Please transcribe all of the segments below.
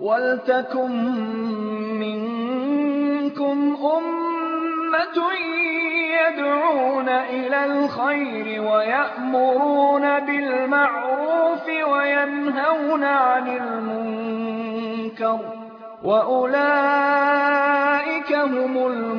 وَلْتَكُن مِّنكُمْ أُمَّةٌ يَدْعُونَ إِلَى الْخَيْرِ وَيَأْمُرُونَ بِالْمَعْرُوفِ وَيَنْهَوْنَ عَنِ الْمُنكَرِ ۚ وَأُولَٰئِكَ هُمُ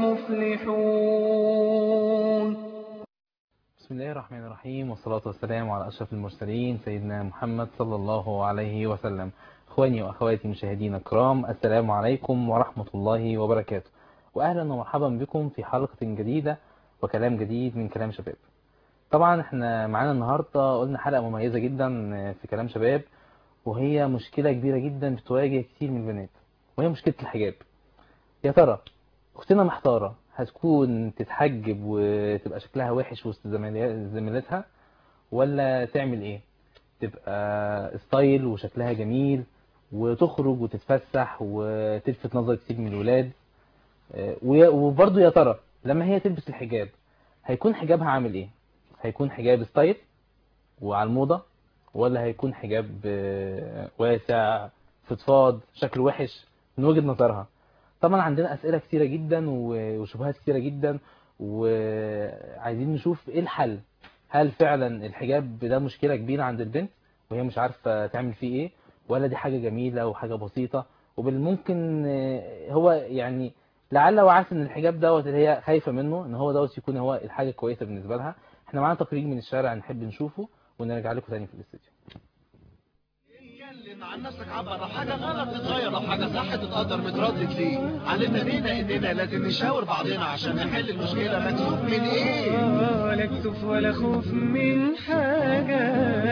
الْمُفْلِحُونَ بسم الله الرحمن الرحيم والصلاة والسلام على أشرف المرسلين سيدنا محمد صلى الله عليه وسلم إخواني وأخواتي مشاهدينا الكرام السلام عليكم ورحمة الله وبركاته وأهلا ومرحبا بكم في حلقة جديدة وكلام جديد من كلام شباب طبعا احنا معانا النهاردة قلنا حلقة مميزة جدا في كلام شباب وهي مشكلة كبيرة جدا بتواجه كتير من البنات وهي مشكلة الحجاب يا ترى أختنا محتارة هتكون تتحجب وتبقى شكلها وحش وسط زميلاتها ولا تعمل ايه تبقى ستايل وشكلها جميل وتخرج وتتفسح وتلفت نظر كتير من الولاد وبرضه يا ترى لما هي تلبس الحجاب هيكون حجابها عامل ايه هيكون حجاب ستايل وعلى الموضة ولا هيكون حجاب واسع فضفاض شكله وحش من وجهة نظرها طبعا عندنا أسئلة كتيرة جدا وشبهات كتيرة جدا وعايزين نشوف ايه الحل هل فعلا الحجاب ده مشكلة كبيرة عند البنت وهي مش عارفة تعمل فيه ايه ولا دي حاجة جميلة وحاجة بسيطة وبالممكن هو يعني لعل وعسى ان الحجاب دوت اللي هي خايفة منه ان هو دوت يكون هو الحاجة كويسة بالنسبة لها احنا معانا تقرير من الشارع نحب نشوفه ونرجع لكم تاني في الاستوديو اتكلم عن نفسك عبر لو حاجة غلط تتغير لو حاجة صح تتقدر متردد ليه علمنا بينا اننا لازم نشاور بعضنا عشان نحل المشكلة مكسوف من ايه ولا كسوف ولا خوف من حاجة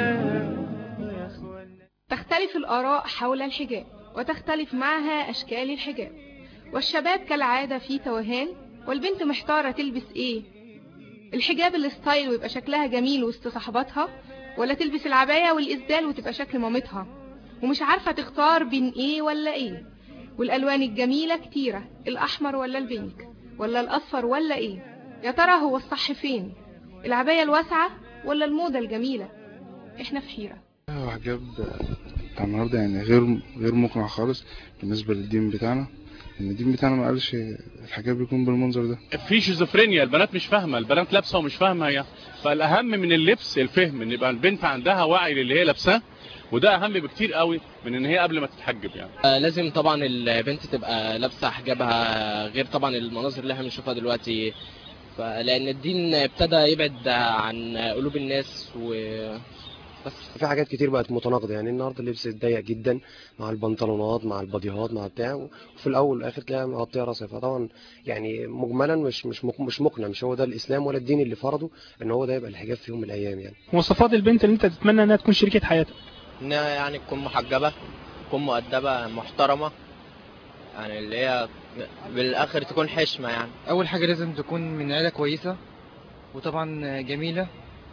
تختلف الآراء حول الحجاب وتختلف معها أشكال الحجاب والشباب كالعادة في توهان والبنت محتارة تلبس ايه الحجاب الستايل ويبقى شكلها جميل وسط صحباتها ولا تلبس العباية والإسدال وتبقى شكل مامتها ومش عارفة تختار بين ايه ولا ايه والألوان الجميلة كتيرة الأحمر ولا البينك ولا الأصفر ولا ايه يا ترى هو الصح فين العباية الواسعة ولا الموضة الجميلة احنا في حيرة هو حجاب بتاع النهارده يعني غير غير مقنع خالص بالنسبة للدين بتاعنا ان الدين بتاعنا ما قالش الحجاب يكون بالمنظر ده في شيزوفرينيا البنات مش فاهمه البنات لابسه ومش فاهمه هي فالاهم من اللبس الفهم ان يبقى البنت عندها وعي للي هي لابساه وده اهم بكتير قوي من ان هي قبل ما تتحجب يعني آه لازم طبعا البنت تبقى لابسه حجابها غير طبعا المناظر اللي احنا بنشوفها دلوقتي لان الدين ابتدى يبعد عن قلوب الناس و بس في حاجات كتير بقت متناقضه يعني النهارده اللبس ضيق جدا مع البنطلونات مع الباديهات مع بتاع وفي الاول والاخر تلاقيها مغطيه راسها فطبعا يعني مجملا مش مش مش مقنع مش هو ده الاسلام ولا الدين اللي فرضه ان هو ده يبقى الحجاب في يوم من الايام يعني مواصفات البنت اللي انت تتمنى انها تكون شريكه حياتك انها يعني تكون محجبه تكون مؤدبه محترمه يعني اللي هي بالاخر تكون حشمه يعني اول حاجه لازم تكون من عيله كويسه وطبعا جميله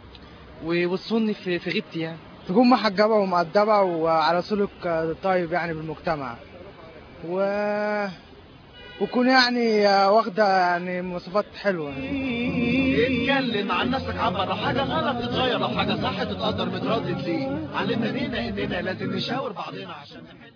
ووصلني في في غيبتي يعني تكون محجبه ومؤدبه وعلى سلوك طيب يعني بالمجتمع و وكون يعني واخده يعني مواصفات حلوه اتكلم عن نفسك عبر لو حاجة غلط تتغير لو حاجة صح تتقدر متردد ليه علمنا بينا اننا لازم نشاور بعضنا عشان نحل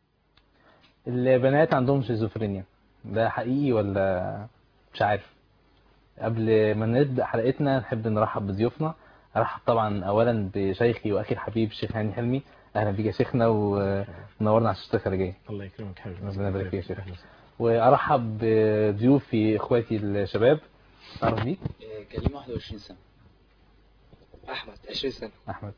البنات عندهم شيزوفرينيا ده حقيقي ولا مش عارف قبل ما نبدأ حلقتنا نحب نرحب بضيوفنا ارحب طبعا اولا بشيخي واخي الحبيب الشيخ هاني حلمي اهلا بيك يا شيخنا ونورنا على الشاشه الخارجيه الله يكرمك حبيبي ربنا يبارك فيك يا شيخ وارحب بضيوفي اخواتي الشباب اعرف بيك كريم 21 سنه احمد 20 سنه احمد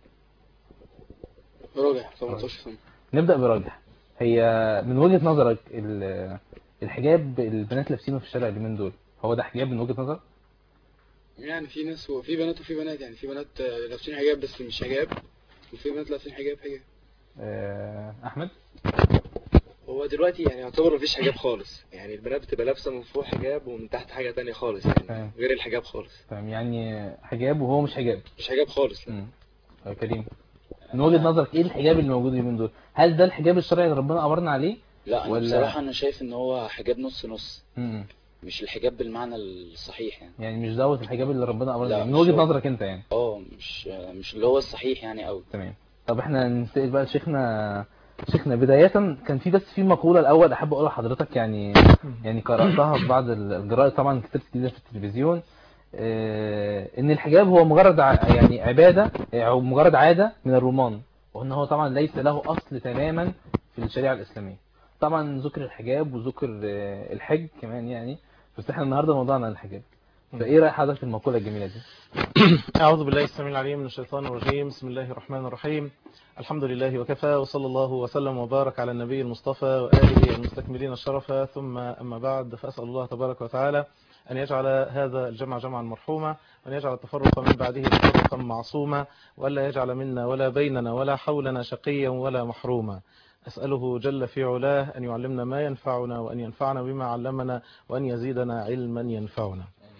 راجح 18 سنه نبدا براجح هي من وجهه نظرك الحجاب البنات لابسينه في الشارع اليومين دول هو ده حجاب من وجهه نظرك يعني في ناس وفي بنات وفي بنات يعني في بنات لابسين حجاب بس مش حجاب وفي بنات لابسين حجاب حجاب احمد هو دلوقتي يعني يعتبر مفيش حجاب خالص يعني البنات بتبقى لابسه من فوق حجاب ومن تحت حاجه تانية خالص يعني فاهم. غير الحجاب خالص فاهم يعني حجاب وهو مش حجاب مش حجاب خالص لا. امم كريم من وجهه نظرك ايه الحجاب اللي موجود اليومين دول هل ده الحجاب الشرعي اللي ربنا امرنا عليه لا أنا ولا- بصراحه انا شايف ان هو حجاب نص نص امم مش الحجاب بالمعنى الصحيح يعني يعني مش دوت الحجاب اللي ربنا امرنا لا، عليه من مش وجهه هو. نظرك انت يعني اه مش مش اللي هو الصحيح يعني قوي تمام طب احنا ننتقل بقى لشيخنا شيخنا بداية كان في بس في مقولة الأول أحب أقولها لحضرتك يعني يعني قرأتها في بعض الجرائد طبعا كتبت كده في التلفزيون آه، إن الحجاب هو مجرد ع- يعني عبادة أو مجرد عادة من الرومان وإن هو طبعا ليس له أصل تماما في الشريعة الإسلامية طبعا ذكر الحجاب وذكر آه، الحج كمان يعني بس احنا النهارده موضوعنا عن الحجاب فايه رأي حضرتك في المقولة الجميلة دي؟ أعوذ بالله السميع العليم من الشيطان الرجيم بسم الله الرحمن الرحيم الحمد لله وكفى وصلى الله وسلم وبارك على النبي المصطفى وآله المستكملين الشرف ثم أما بعد فأسأل الله تبارك وتعالى أن يجعل هذا الجمع جمعا مرحوما وأن يجعل التفرق من بعده تفرقا معصوما وألا يجعل منا ولا بيننا ولا حولنا شقيا ولا محروما أسأله جل في علاه أن يعلمنا ما ينفعنا وأن ينفعنا بما علمنا وأن يزيدنا علما ينفعنا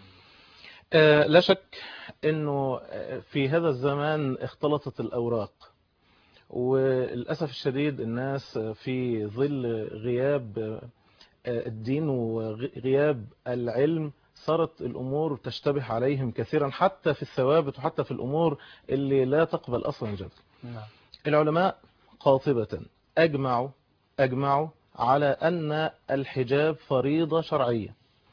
آه، لا شك أنه آه، في هذا الزمان اختلطت الأوراق وللأسف الشديد الناس في ظل غياب آه، الدين وغياب العلم صارت الأمور تشتبه عليهم كثيرا حتى في الثوابت وحتى في الأمور اللي لا تقبل أصلا جدل نعم العلماء قاطبة أجمعوا أجمعوا على أن الحجاب فريضة شرعية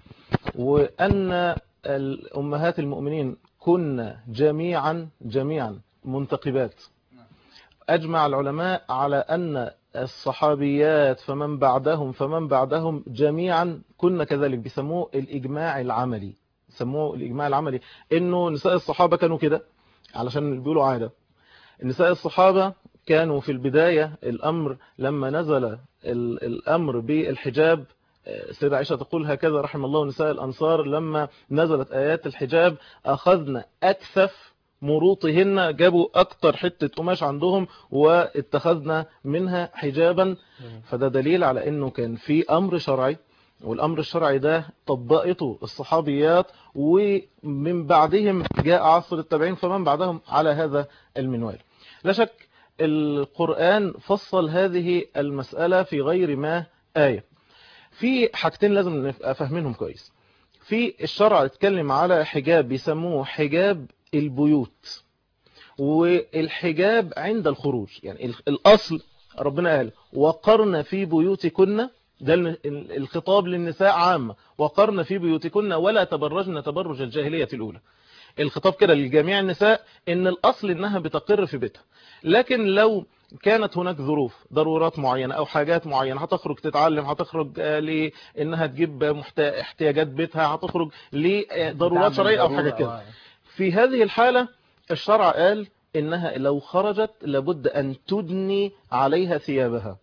وأن الأمهات المؤمنين كن جميعا جميعا منتقبات أجمع العلماء على أن الصحابيات فمن بعدهم فمن بعدهم جميعا كنا كذلك بيسموه الإجماع العملي سموه الإجماع العملي إنه نساء الصحابة كانوا كده علشان بيقولوا عادة نساء الصحابة كانوا في البداية الأمر لما نزل ال- الأمر بالحجاب آه، سيدة عائشة تقول هكذا رحم الله نساء الأنصار لما نزلت آيات الحجاب أخذنا أكثف مروطهن جابوا أكتر حتة قماش عندهم واتخذنا منها حجابا فده دليل على أنه كان في أمر شرعي والأمر الشرعي ده طبقته الصحابيات ومن بعدهم جاء عصر التابعين فمن بعدهم على هذا المنوال لا شك القرآن فصل هذه المسألة في غير ما آية في حاجتين لازم نبقى فاهمينهم كويس في الشرع اتكلم على حجاب بيسموه حجاب البيوت والحجاب عند الخروج يعني ال- الأصل ربنا قال وقرن في بيوتكن ده ال- ال- الخطاب للنساء عامة وقرن في بيوتكن ولا تبرجن تبرج الجاهلية الأولى الخطاب كده لجميع النساء ان الأصل انها بتقر في بيتها لكن لو كانت هناك ظروف ضرورات معينة أو حاجات معينة هتخرج تتعلم هتخرج آه، لأنها تجيب محت- احتياجات بيتها هتخرج لضرورات تعمل شرعية أو ضرورة حاجة أو- كده في هذه الحالة الشرع قال إنها لو خرجت لابد أن تدني عليها ثيابها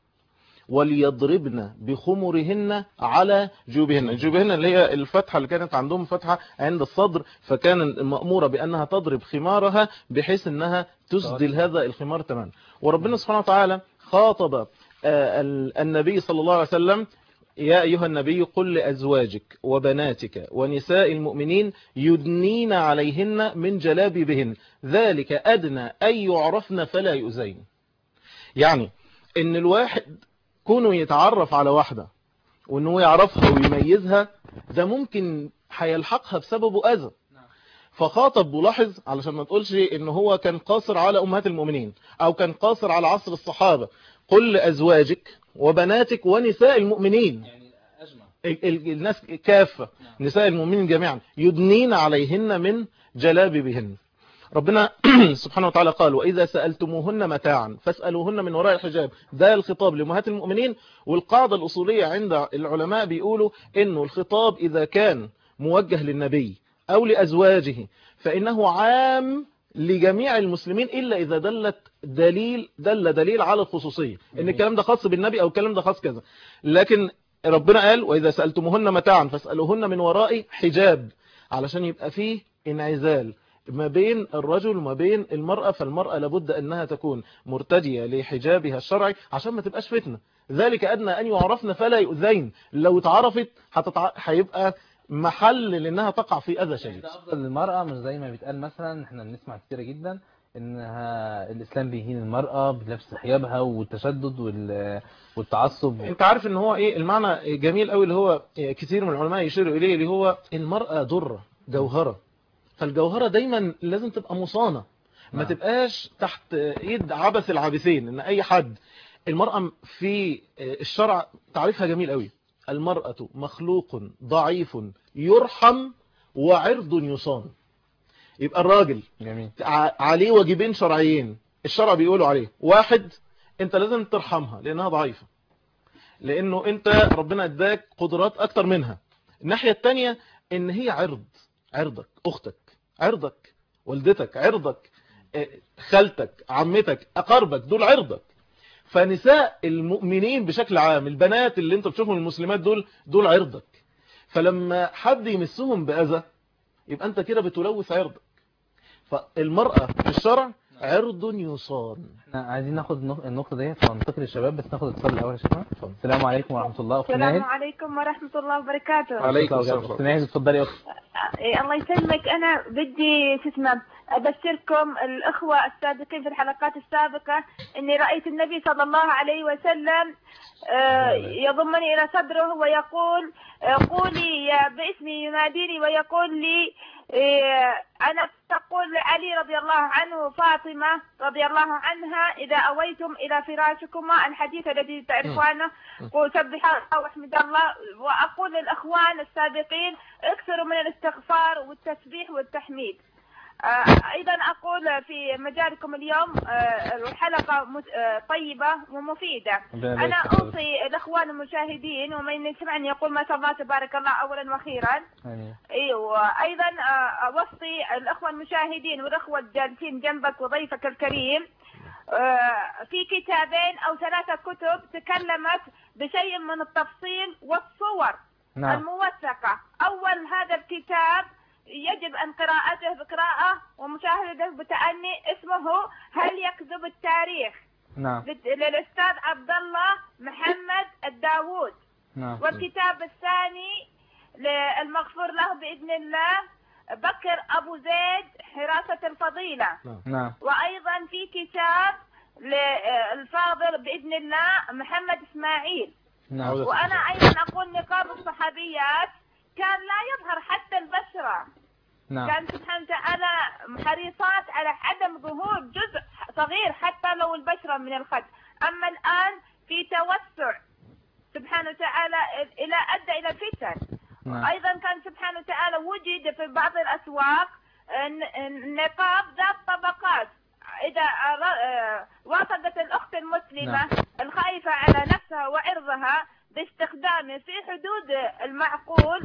وليضربن بخمرهن على جيوبهن جيوبهن اللي هي الفتحة اللي كانت عندهم فتحة عند الصدر فكان المأمورة بأنها تضرب خمارها بحيث أنها تسدل هذا الخمار تماما وربنا سبحانه وتعالى خاطب آه، ال- النبي صلى الله عليه وسلم يا أيها النبي قل لأزواجك وبناتك ونساء المؤمنين يدنين عليهن من جلابيبهن ذلك أدنى أن يعرفن فلا يؤذين يعني ان الواحد كونه يتعرف على واحدة وانه يعرفها ويميزها ده ممكن هيلحقها بسببه اذى فخاطب ولاحظ علشان ما تقولش ان هو كان قاصر على امهات المؤمنين او كان قاصر على عصر الصحابة قل لازواجك وبناتك ونساء المؤمنين ال- ال- الناس كافة نساء المؤمنين جميعا يدنين عليهن من جلابيبهن ربنا سبحانه وتعالى قال وإذا سألتموهن متاعا فاسألوهن من وراء الحجاب ده الخطاب لأمهات المؤمنين والقاعدة الأصولية عند العلماء بيقولوا إنه الخطاب إذا كان موجه للنبي أو لأزواجه فإنه عام لجميع المسلمين إلا إذا دلت دليل دل دليل على الخصوصية إن الكلام ده خاص بالنبي أو الكلام ده خاص كذا لكن ربنا قال وإذا سألتموهن متاعا فاسألوهن من وراء حجاب علشان يبقى فيه انعزال ما بين الرجل وما بين المرأة فالمرأة لابد أنها تكون مرتدية لحجابها الشرعي عشان ما تبقاش فتنة ذلك أدنى أن يعرفن فلا يؤذين لو اتعرفت هتتع... هيبقى محل لأنها تقع في أذى شديد ده افضل للمرأة مش زي ما بيتقال مثلا احنا بنسمع كتير جدا انها الاسلام بيهين المرأة بلبس حجابها والتشدد وال- والتعصب انت عارف ان هو ايه المعنى جميل قوي اللي هو كثير من العلماء يشيروا اليه اللي هو المرأة درة جوهرة فالجوهرة دايما لازم تبقى مصانة ما نعم. تبقاش تحت ايد عبث العابثين ان اي حد المرأة في الشرع تعريفها جميل قوي المرأة مخلوق ضعيف يرحم وعرض يصان يبقى الراجل جميل ع- عليه واجبين شرعيين الشرع بيقولوا عليه واحد انت لازم ترحمها لانها ضعيفة لانه انت ربنا اداك قدرات اكتر منها الناحية التانية ان هي عرض عرضك اختك عرضك والدتك عرضك اه، خالتك عمتك اقاربك دول عرضك فنساء المؤمنين بشكل عام البنات اللي انت بتشوفهم المسلمات دول دول عرضك فلما حد يمسهم بأذى يبقى انت كده بتلوث عرضك فالمرأة في الشرع عرض يصان احنا عايزين ناخد النق- النقطة ديت وننتقل للشباب بس ناخد اتصال الأول يا شباب السلام عليكم ورحمة الله أخت السلام ناهد عليكم ورحمة الله وبركاته عليكم السلام أخت ناهد اتفضلي يا أخت إيه الله يسلمك أنا بدي شو اسمه أبشركم الأخوة السابقين في الحلقات السابقة إني رأيت النبي صلى الله عليه وسلم آه، يضمني إلى صدره ويقول آه، قولي يا باسمي يناديني ويقول لي آه، أنا تقول لعلي رضي الله عنه فاطمة رضي الله عنها إذا أويتم إلى فراشكما الحديث الذي تعرفونه قل سبح الله واحمد الله وأقول للأخوان السابقين اكثروا من الاستغفار والتسبيح والتحميد آه، أيضا أقول في مجالكم اليوم آه، الحلقة مت- آه، طيبة ومفيدة ربنا أنا يبارك فيك. أوصي الأخوان المشاهدين ومن يسمعني يقول ما شاء الله تبارك الله أولا وأخيرا آمين ايوه ايضا آه، اوصي الاخوه المشاهدين والاخوه الجالسين جنبك وضيفك الكريم آه، في كتابين او ثلاثه كتب تكلمت بشيء من التفصيل والصور نعم. الموثقه اول هذا الكتاب يجب ان قراءته بقراءه ومشاهدته بتاني اسمه هل يكذب التاريخ نعم لل- للاستاذ عبد الله محمد الداوود نعم والكتاب الثاني للمغفور له بإذن الله بكر أبو زيد حراسة الفضيلة نعم وأيضا في كتاب للفاضل بإذن الله محمد إسماعيل نعم وأنا أيضا أقول نقاب الصحابيات كان لا يظهر حتى البشرة نعم كان سبحانه وتعالى حريصات على عدم ظهور جزء صغير حتى لو البشرة من الخد أما الآن في توسع سبحانه وتعالى إلى أدى إلى الفتن نعم. أيضا كان سبحانه وتعالى وجد في بعض الأسواق ن- نقاب ذات طبقات إذا أر- آه، وافقت الأخت المسلمة نعم. الخائفة على نفسها وعرضها باستخدامه في حدود المعقول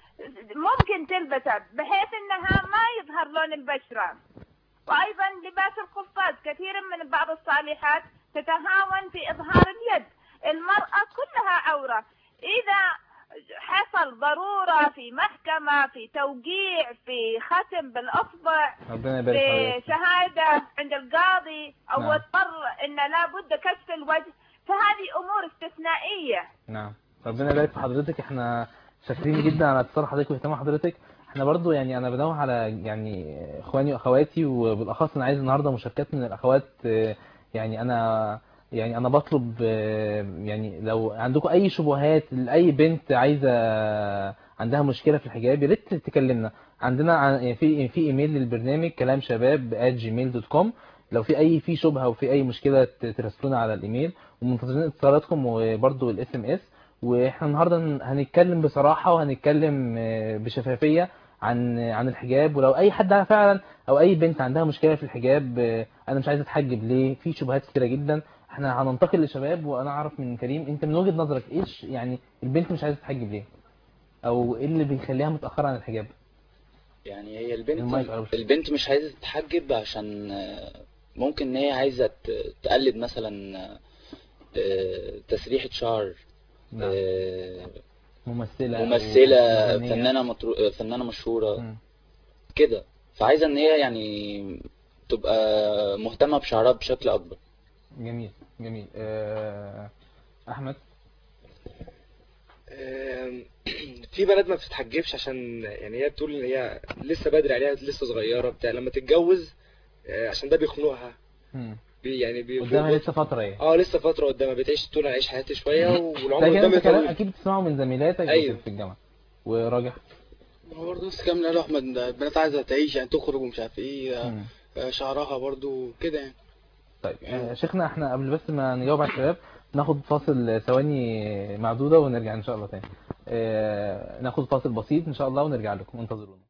ممكن تلبسها بحيث انها ما يظهر لون البشرة وايضا لباس القفاز كثير من بعض الصالحات تتهاون في اظهار اليد المرأة كلها عورة اذا حصل ضرورة في محكمة في توقيع في ختم بالاصبع ربنا يبارك في فيك شهادة عند القاضي او نعم. اضطر ان لابد كشف الوجه فهذه امور استثنائية نعم ربنا يبارك في حضرتك احنا شاكرين جدا على اتصال حضرتك واهتمام حضرتك احنا برضو يعني انا بدور على يعني اخواني واخواتي وبالاخص انا عايز النهارده مشاركات من الاخوات اه، يعني انا يعني انا بطلب اه، يعني لو عندكم اي شبهات لاي بنت عايزه عندها مشكله في الحجاب يا ريت تكلمنا عندنا عن- في في ايميل للبرنامج كلام شباب @gmail.com لو في اي في شبهه وفي اي مشكله ت- تراسلونا على الايميل ومنتظرين اتصالاتكم وبرضو الاس ام اس واحنا النهارده هن- هنتكلم بصراحه وهنتكلم آه، بشفافيه عن عن الحجاب ولو اي حد فعلا او اي بنت عندها مشكله في الحجاب آه، انا مش عايزه اتحجب ليه في شبهات كتيره جدا احنا هننتقل لشباب وانا اعرف من كريم انت من وجهه نظرك ايش يعني البنت مش عايزه تتحجب ليه او ايه اللي بيخليها متاخره عن الحجاب يعني هي المايك البنت أوي. البنت مش عايزة تتحجب عشان آه، ممكن ان هي عايزة ت- تقلد مثلا آه، تسريحة شعر نعم. آه، ممثله ممثلة أو مغنية. فنانة مطرو... آه، فنانة مشهورة مم. كده فعايزة ان هي يعني تبقى مهتمة بشعرها بشكل اكبر جميل جميل آه، احمد آم، في بنات ما بتتحجبش عشان يعني هي بتقول ان هي لسه بدري عليها لسه صغيره بتاع لما تتجوز آه، عشان ده بيخنقها مم. بي يعني بي قدامها بي- لسه فتره ايه اه لسه فتره قدامها بتعيش طول عيش حياتي شويه والعمر ده كلام قدامي كلام طويل اكيد بتسمعه من زميلاتك أيوه. في الجامعه وراجع هو برضه نفس الكلام اللي قاله احمد البنات عايزه تعيش يعني تخرج ومش عارف ايه مم. آه، شعرها برضه كده يعني طيب آه، شيخنا احنا قبل بس ما نجاوب على الشباب ناخد فاصل ثواني معدودة ونرجع ان شاء الله تاني آه، ناخد فاصل بسيط ان شاء الله ونرجع لكم انتظرونا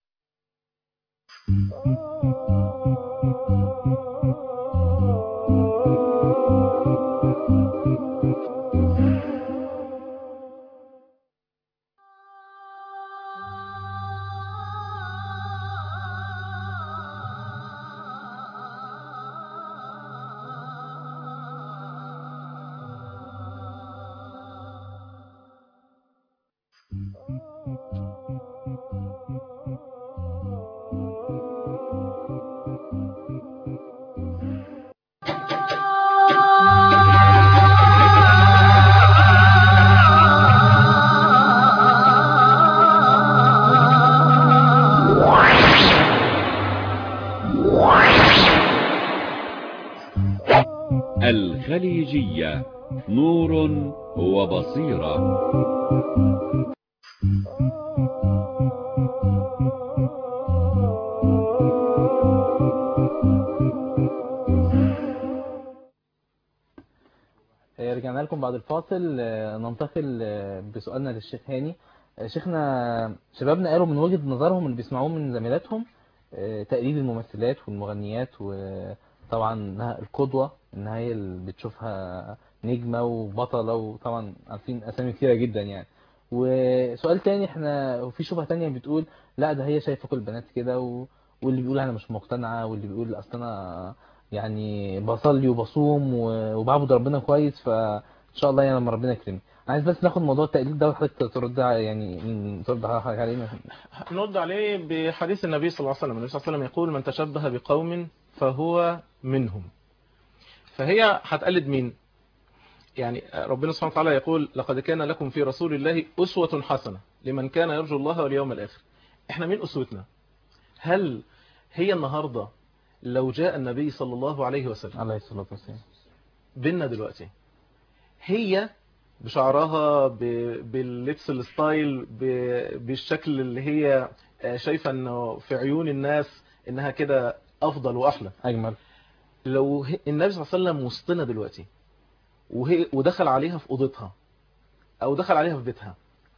الخليجية نور وبصيرة آه، رجعنا لكم بعد الفاصل آه، ننتقل آه، بسؤالنا للشيخ هاني آه، شيخنا شبابنا قالوا من وجهة نظرهم اللي بيسمعوه من زميلاتهم آه، تقليد الممثلات والمغنيات وطبعا انها القدوة انها هي اللي بتشوفها نجمة وبطلة وطبعا عارفين اسامي كتيرة جدا يعني وسؤال تاني احنا وفي شبهة تانية بتقول لا ده هي شايفة كل البنات كده و... واللي بيقول انا مش مقتنعة واللي بيقول اصل انا يعني بصلي وبصوم و- وبعبد ربنا كويس فان شاء الله يعني لما ربنا يكرمني عايز بس ناخد موضوع التقليد ده وحضرتك ترد ع- يعني م- ترد حضرتك عليه نرد عليه بحديث النبي صلى الله عليه وسلم النبي صلى الله عليه وسلم يقول من تشبه بقوم فهو منهم فهي هتقلد مين يعني ربنا سبحانه وتعالى يقول لقد كان لكم في رسول الله أسوة حسنة لمن كان يرجو الله واليوم الآخر احنا مين أسوتنا هل هي النهاردة لو جاء النبي صلى الله عليه وسلم عليه الصلاة والسلام بينا دلوقتي هي بشعرها ب- باللبس الستايل ب- بالشكل اللي هي آه، شايفة انه في عيون الناس انها كده افضل واحلى اجمل لو هي- النبي صلى الله عليه وسلم وسطنا دلوقتي وهي ودخل عليها في اوضتها او دخل عليها في بيتها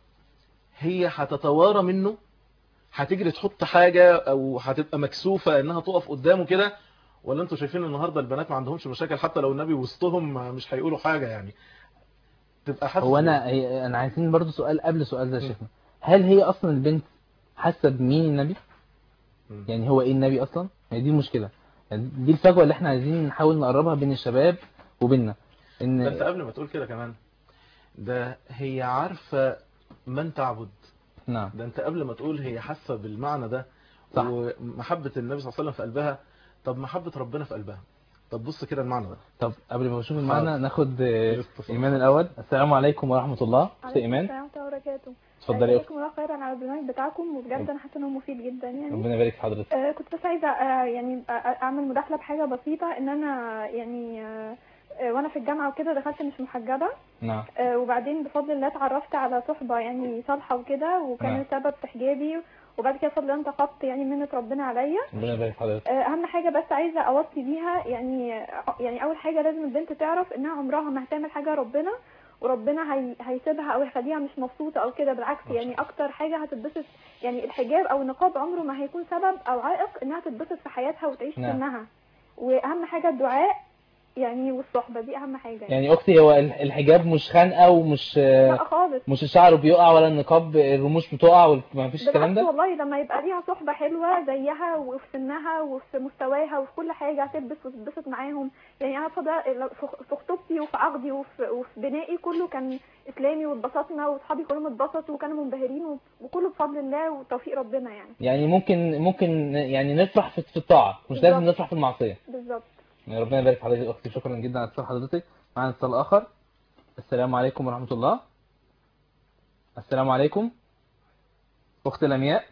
هي هتتوارى منه هتجري تحط حاجة او هتبقى مكسوفة انها تقف قدامه كده ولا انتوا شايفين النهاردة البنات ما عندهمش مشاكل حتى لو النبي وسطهم ما- مش هيقولوا حاجة يعني تبقى حاسة هو انا هي- انا عايزين برضو سؤال قبل سؤال ده يا شيخنا هل هي اصلا البنت حاسه بمين النبي يعني هو ايه النبي اصلا هي دي المشكله يعني دي الفجوه اللي احنا عايزين نحاول نقربها بين الشباب وبيننا ان ده انت قبل ما تقول كده كمان ده هي عارفة من تعبد نعم ده انت قبل ما تقول هي حاسة بالمعنى ده صح. ومحبة النبي صلى الله عليه وسلم في قلبها طب محبة ربنا في قلبها طب بص كده المعنى ده طب قبل ما نشوف المعنى حاضر. ناخد آه، ايمان الاول السلام عليكم ورحمه الله اخت ايمان السلام ورحمة الله وبركاته اتفضلي يا اخت جزاكم الله خيرا على البرنامج بتاعكم وبجد انا حاسه انه مفيد جدا يعني ربنا يبارك في حضرتك آه كنت بس عايزه آه يعني آه اعمل مداخله بحاجه بسيطه ان انا يعني آه آه وانا في الجامعه وكده دخلت مش محجبه نعم آه وبعدين بفضل الله اتعرفت على صحبه يعني صالحه وكده وكان نعم. السبب في حجابي وبعد كده بفضل الله انتقدت يعني منة ربنا عليا ربنا يبارك في حضرتك آه، اهم حاجه بس عايزه اوصي بيها يعني يعني اول حاجه لازم البنت تعرف انها عمرها ما هتعمل حاجه ربنا وربنا هي... هيسيبها او يخليها مش مبسوطه او كده بالعكس يعني اكتر حاجه هتتبسط يعني الحجاب او النقاب عمره ما هيكون سبب او عائق انها تتبسط في حياتها وتعيش نعم. سنها واهم حاجه الدعاء يعني والصحبه دي اهم حاجه يعني اختي هو ال- الحجاب مش خانقه ومش آه، لا خالص مش الشعر بيقع ولا النقاب الرموش بتقع وما فيش الكلام بالعكس ده والله لما يبقى ليها صحبة حلوة زيها وفي سنها وفي مستواها وفي كل حاجة هتلبس وتتبسط معاهم يعني أنا فضل في خطوبتي وفي عقدي وفي, وفي بنائي كله كان إسلامي واتبسطنا وأصحابي كلهم اتبسطوا وكانوا منبهرين و- وكله بفضل الله وتوفيق ربنا يعني يعني ممكن ممكن يعني نفرح في في الطاعه مش لازم بالظبط. نفرح في المعصيه بالظبط يعني ربنا يبارك في حضرتك يا اختي شكرا جدا على اتصال حضرتك معنا اتصال اخر السلام عليكم ورحمه الله السلام عليكم اخت لمياء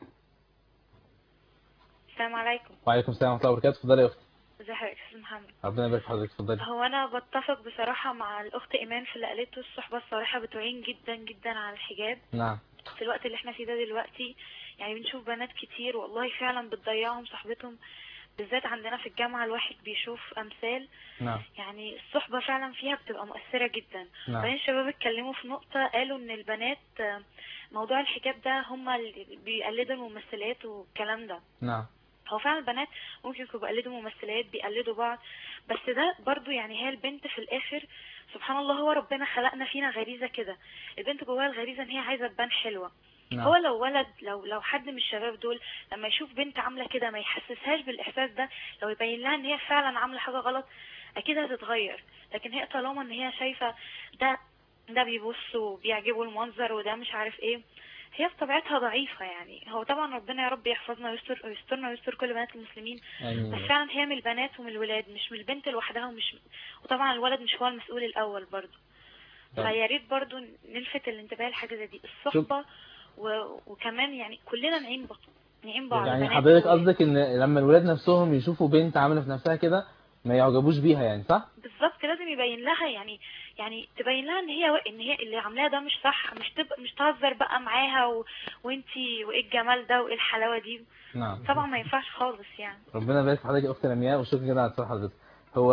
السلام عليكم وعليكم السلام ورحمه الله وبركاته اتفضلي يا اختي ازي حضرتك يا استاذ محمد ربنا يبارك في حضرتك اتفضلي هو انا بتفق بصراحه مع الاخت ايمان في اللي قالته الصحبه الصالحه بتعين جدا جدا على الحجاب نعم في الوقت اللي احنا فيه ده دلوقتي يعني بنشوف بنات كتير والله فعلا بتضيعهم صحبتهم بالذات عندنا في الجامعة الواحد بيشوف أمثال نعم يعني الصحبة فعلا فيها بتبقى مؤثرة جدا نعم. بعدين الشباب اتكلموا في نقطة قالوا ان البنات آه، موضوع الحجاب ده هما اللي بيقلدوا الممثلات والكلام ده نعم هو فعلا البنات ممكن يكونوا بيقلدوا ممثلات بيقلدوا بعض بس ده برضو يعني هي البنت في الاخر سبحان الله هو ربنا خلقنا فينا غريزة كده البنت جواها الغريزة ان هي عايزة تبان حلوة نعم. هو لو ولد لو لو حد من الشباب دول لما يشوف بنت عامله كده ما يحسسهاش بالاحساس ده لو يبين لها ان هي فعلا عامله حاجه غلط اكيد هتتغير لكن هي طالما ان هي شايفه ده ده بيبص وبيعجبه المنظر وده مش عارف ايه هي في طبيعتها ضعيفة يعني هو طبعا ربنا يا رب يحفظنا ويستر ويسترنا ويستر كل بنات المسلمين آمين. بس فعلا هي من البنات ومن الولاد مش من البنت لوحدها ومش وطبعا الولد مش هو المسؤول الأول برضو طبعا. فيا ريت برضو نلفت الانتباه لحاجة زي دي الصحبة و... وكمان يعني كلنا نعين بعض نعين بعض يعني بنات حضرتك وولاد. قصدك ان لما الولاد نفسهم يشوفوا بنت عامله في نفسها كده ما يعجبوش بيها يعني صح بالظبط لازم يبين لها يعني يعني تبين لها ان هي ان هي اللي عاملاه ده مش صح مش تبقى مش تهزر بقى معاها و... وانتي وايه الجمال ده وايه الحلاوه دي نعم طبعا ما ينفعش خالص يعني ربنا يبارك في حضرتك يا اخت لمياء وشكرا جدا على اتصال حضرتك هو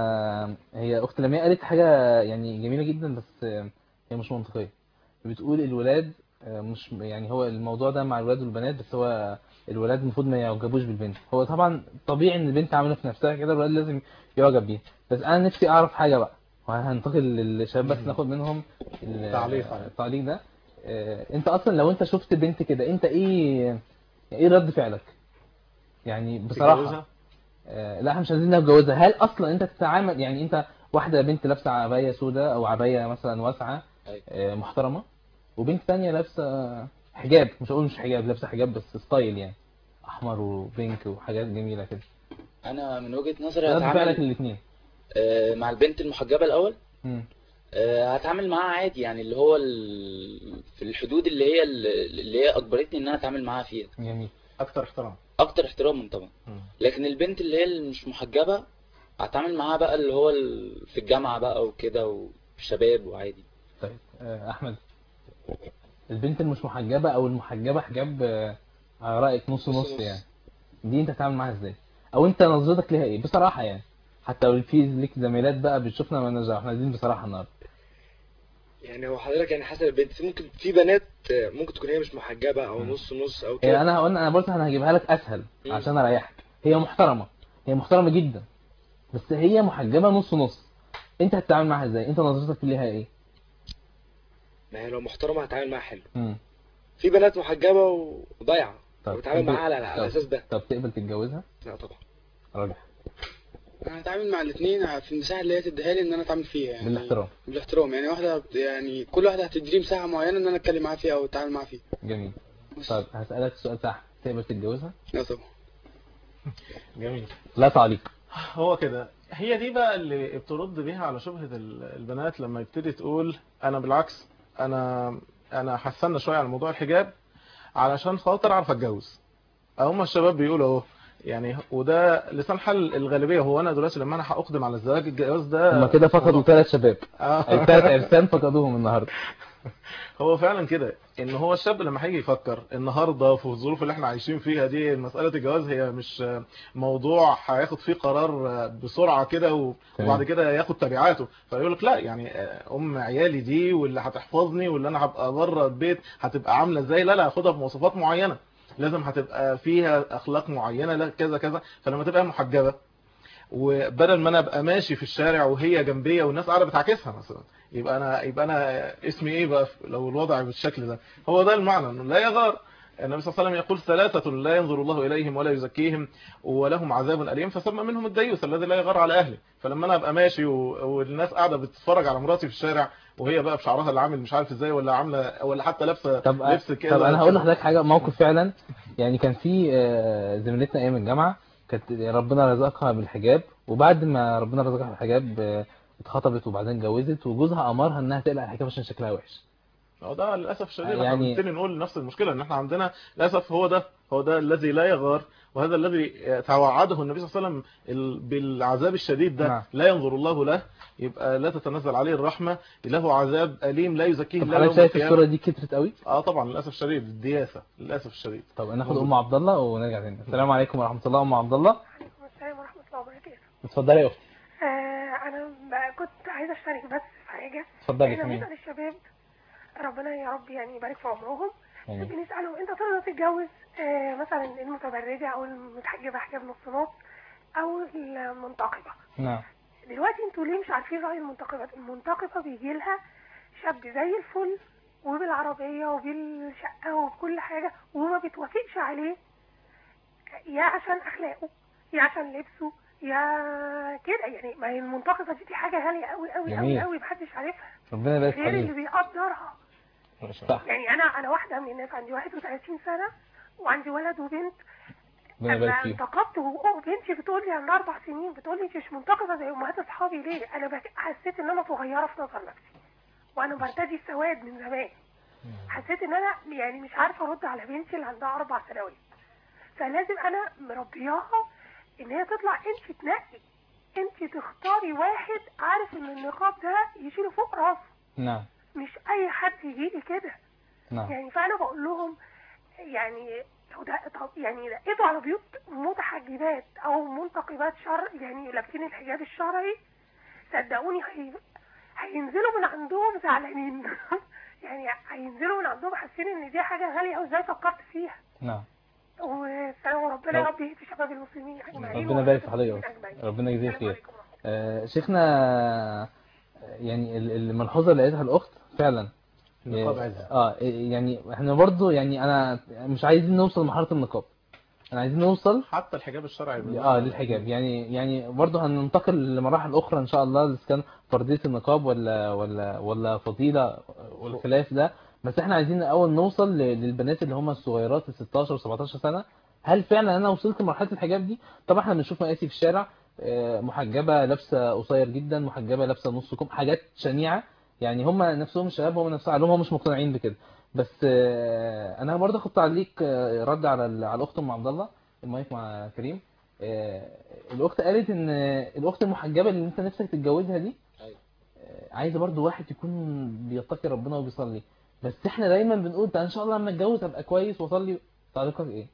هي اخت لمياء قالت حاجه يعني جميله جدا بس هي مش منطقيه بتقول الولاد مش يعني هو الموضوع ده مع الولاد والبنات بس هو الولاد المفروض ما يعجبوش بالبنت هو طبعا طبيعي ان البنت عامله في نفسها كده الولاد لازم يعجب بيها بس انا نفسي اعرف حاجه بقى وهنتقل للشباب بس ناخد منهم ال- تعليق عليه. التعليق ده آه، انت اصلا لو انت شفت بنت كده انت ايه ايه رد فعلك يعني بصراحه تتجوزها؟ آه، لا احنا مش عايزين نتجوزها هل اصلا انت تتعامل يعني انت واحده بنت لابسه عبايه سوداء او عبايه مثلا واسعه آه، محترمه وبنت تانية لابسه حجاب مش هقول مش حجاب لابسه حجاب بس ستايل يعني احمر وبينك وحاجات جميله كده انا من وجهة نظري رد فعلك هتعامل الاثنين آه، مع البنت المحجبة الاول آه، هتعامل معاها عادي يعني اللي هو ال... في الحدود اللي هي اللي هي اجبرتني ان انا اتعامل معاها فيها جميل اكتر احترام اكتر احتراما طبعا لكن البنت اللي هي اللي مش محجبة هتعامل معاها بقى اللي هو ال... في الجامعة بقى وكده وشباب وعادي طيب آه، احمد البنت المش محجبه او المحجبه حجاب آه، على رايك نص نص نص نص. يعني دي انت هتتعامل معاها ازاي او انت نظرتك ليها ايه بصراحه يعني حتى لو في ليك زميلات بقى بتشوفنا ما نرجع احنا عايزين بصراحه النهارده يعني هو حضرتك يعني حسب البنت في ممكن في بنات آه، ممكن تكون هي مش محجبة او نص نص او هي كده انا قلنا انا قلت انا هجيبها لك اسهل مم. عشان اريحك هي محترمه هي محترمه جدا بس هي محجبه نص نص انت هتتعامل معاها ازاي انت نظرتك ليها ايه ما هي لو محترمة هتعامل معاها حلو مم. في بنات محجبة وضايعة طب بتعامل تقبل- معاها على على طب- الاساس ده طب تقبل تتجوزها لا طبعا راجل انا هتعامل مع الاثنين في المساحه اللي هي تديها لي ان انا اتعامل فيها يعني بالاحترام بالاحترام يعني واحده بت- يعني كل واحده هتديني مساحه معينه ان انا اتكلم معاها فيها او اتعامل معاها فيها جميل طيب هسألك سؤال صح تقبل تتجوزها لا طبعا جميل لا تعليق هو كده هي دي بقى اللي بترد بيها على شبهة ال- البنات لما يبتدي تقول انا بالعكس انا انا حسنا شوية على موضوع الحجاب علشان خاطر اعرف اتجوز هم الشباب بيقولوا اهو يعني وده لسان حال الغالبية هو انا دلوقتي لما انا هاقدم على الزواج الجواز ده هما كده فقدوا ثلاث شباب آه. الثلاث عرسان فقدوهم النهارده هو فعلا كده ان هو الشاب لما هيجي يفكر النهارده في الظروف اللي احنا عايشين فيها دي مساله الجواز هي مش موضوع هياخد فيه قرار بسرعه كده و- تمام. وبعد كده ياخد تبعاته فيقول لك لا يعني ام عيالي دي واللي هتحفظني واللي انا هبقى بره البيت هتبقى عامله ازاي لا لا هاخدها بمواصفات معينه لازم هتبقى فيها اخلاق معينه لا كذا كذا فلما تبقى محجبه وبدل ما انا ابقى ماشي في الشارع وهي جنبيه والناس قاعده بتعاكسها مثلا يبقى انا يبقى انا اسمي ايه بقى لو الوضع بالشكل ده هو ده المعنى انه لا يغار النبي صلى الله عليه وسلم يقول ثلاثة لا ينظر الله إليهم ولا يزكيهم ولهم عذاب أليم فسمى منهم الديوث الذي لا يغار على أهله فلما أنا أبقى ماشي و... والناس قاعدة بتتفرج على مراتي في الشارع وهي بقى بشعرها اللي عامل مش عارف ازاي ولا عاملة ولا حتى لابسة طب لبس كده طب انا هقول لحضرتك حاجه موقف فعلا يعني كان في آه، زميلتنا ايام الجامعه كانت ربنا رزقها بالحجاب وبعد ما ربنا رزقها بالحجاب آه، اتخطبت وبعدين اتجوزت وجوزها امرها انها تقلع الحجاب عشان شكلها وحش هو ده للاسف الشديد يعني- يعني احنا بنبتدي نقول نفس المشكله ان احنا عندنا للاسف هو ده هو ده الذي لا يغار وهذا الذي توعده النبي صلى الله عليه وسلم ال- بالعذاب الشديد ده نعم. لا ينظر الله له يبقى لا تتنزل عليه الرحمه له عذاب اليم لا يزكيه طب الا حضرتك يوم شايف القيامه الصوره دي كترت قوي اه طبعا للاسف الشديد الدياثه للاسف الشديد طب ناخد ام عبد الله ونرجع تاني السلام عليكم ورحمه الله ام عبد الله اتفضلي يا اختي آه انا ب- كنت عايزه اشترك بس في حاجه اتفضلي احنا تمام. بنسال الشباب ربنا يا رب يعني يبارك في عمرهم آمين. بنسالهم انت ترضى تتجوز آه مثلا المتبرجه او المتحجبه حجاب نص نص او المنتقبه نعم دلوقتي انتوا ليه مش عارفين راي المنتقبات المنتقبه بيجي لها شاب زي الفل وبالعربيه وبالشقه وبكل حاجه وما بتوافقش عليه يا عشان اخلاقه يا عشان لبسه يا كده يعني ما هي المنتقبه دي, دي حاجه غاليه قوي قوي قوي جميل. قوي محدش عارفها ربنا يبارك غير اللي عليك بيقدرها صح يعني انا انا واحده من الناس عندي 31 سنه وعندي ولد وبنت ربنا يبارك اما فيك انتقبت و- وبنتي بتقول لي عندها اربع سنين بتقول لي انت مش منتقبه زي امهات اصحابي ليه؟ انا بك- حسيت ان انا صغيره في نظر نفسي وانا برتدي السواد من زمان حسيت ان انا يعني مش عارفه ارد على بنتي اللي عندها اربع سنوات فلازم انا مربياها ان هي تطلع انت تنقي انت تختاري واحد عارف ان النقاب ده يشيله فوق راسه نعم مش اي حد يجي لي كده نعم يعني فانا بقول لهم يعني لو ده طب يعني لقيتوا على بيوت متحجبات او منتقبات شر يعني لابسين الحجاب الشرعي صدقوني هي... هينزلوا من عندهم زعلانين يعني هينزلوا من عندهم حاسين ان دي حاجه غاليه قوي ازاي فكرت فيها نعم والسلام وربنا يا رب يهدي شباب المسلمين اجمعين ربنا يبارك في حضرتك والمسلمين أجمعين. ربنا يجزيه خير آه، شيخنا يعني ال- الملحوظه اللي قالتها الاخت فعلا النقاب آه، عايزها. اه يعني احنا برضو يعني انا مش عايزين نوصل لمرحله النقاب انا عايزين نوصل حتى الحجاب الشرعي اه للحجاب يعني يعني برضه هننتقل لمراحل اخرى ان شاء الله اذا كان فرضيه النقاب ولا ولا ولا فضيله والخلاف ده بس احنا عايزين الاول نوصل ل- للبنات اللي هم الصغيرات ال 16 و17 سنه هل فعلا انا وصلت لمرحله الحجاب دي طبعا احنا بنشوف مقاسي في الشارع آه، محجبه لابسه قصير جدا محجبه لابسه نص كم حاجات شنيعه يعني هم نفسهم الشباب هم نفسهم علوم هم مش مقتنعين بكده بس آه، انا برضه اخد تعليق آه، رد على ال- على الاخت ام عبد الله المايك مع كريم آه، الاخت قالت ان الاخت المحجبه اللي انت نفسك تتجوزها دي أيوة. آه، عايزه برضو واحد يكون بيتقي ربنا وبيصلي بس احنا دايما بنقول ده ان شاء الله لما اتجوز ابقى كويس واصلي تعليقك ايه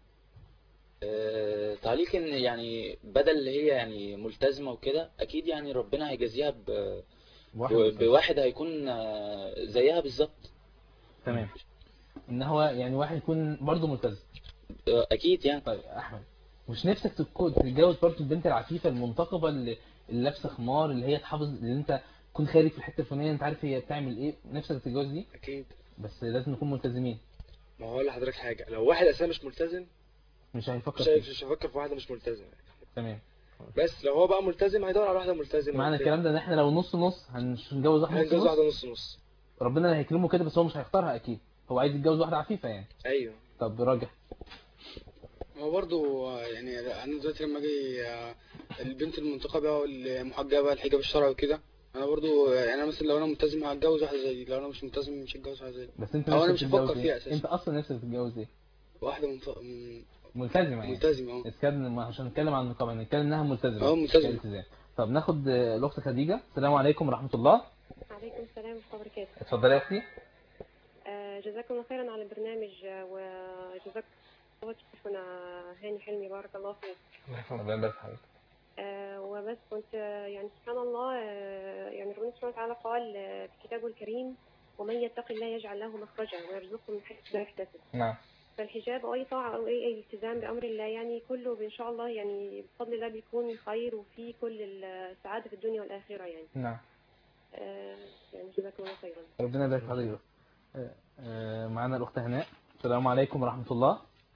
آه، تعليق ان يعني بدل اللي هي يعني ملتزمة وكده اكيد يعني ربنا هيجازيها ب... واحد ب- ملتزم. بواحد هيكون آه، زيها بالظبط تمام ان هو يعني واحد يكون برضو ملتزم آه، اكيد يعني طيب احمد مش نفسك تكون تتجوز برضو البنت العفيفه المنتقبه اللي, اللي لابسه خمار اللي هي تحافظ اللي انت تكون خارج في الحته الفلانيه انت عارف هي بتعمل ايه نفسك تتجوز دي اكيد بس لازم نكون ملتزمين ما هو اقول لحضرتك حاجه لو واحد اساسا مش ملتزم مش هيفكر مش فيه. مش هيفكر في واحده مش ملتزمه تمام بس لو هو بقى ملتزم هيدور على واحده ملتزمه معنى الكلام ده ان احنا لو نص نص هنتجوز واحده نص هنتجوز نص واحده نص نص ربنا اللي هيكرمه كده بس هو مش هيختارها اكيد هو عايز يتجوز واحده عفيفه يعني ايوه طب راجع هو برضو آه، يعني انا دلوقتي لما اجي آه، البنت المنتقبه والمحجبه الحجاب الشرعي وكده انا برضو آه، يعني انا مثلا لو انا ملتزم هتجوز واحده زي دي لو انا مش ملتزم مش هتجوز واحده زي دي بس انت او انا نفسك مش تتجوز هفكر ايه؟ فيها اساسا انت اصلا نفسك تتجوز ايه واحده منف... من- ملتزمه يعني ملتزمه اه اسكان ما عشان نتكلم عن النقابه نتكلم انها ملتزمه اه، ملتزمة. الالتزام. طب ناخد آه، الاخت خديجه السلام عليكم ورحمه الله عليكم السلام ورحمة الله وبركاته اتفضلي يا اختي آه، جزاكم الله خيرا على البرنامج آه، وجزاكم الله شيخنا هاني حلمي بارك الله فيك ربنا يبارك في حضرتك آه، وبس كنت آه، يعني سبحان الله آه، يعني ربنا سبحانه وتعالى قال آه، في كتابه الكريم ومن يتق الله يجعل له مخرجا ويرزقه من حيث لا يحتسب نعم فالحجاب او اي طاعه او اي اي التزام بامر الله يعني كله ان شاء الله يعني بفضل الله بيكون خير وفي كل السعاده في الدنيا والاخره يعني نعم آه، يعني جزاكم الله خيرا ربنا يبارك في حضرتك آه، آه، معانا الاخت هناء السلام عليكم ورحمه الله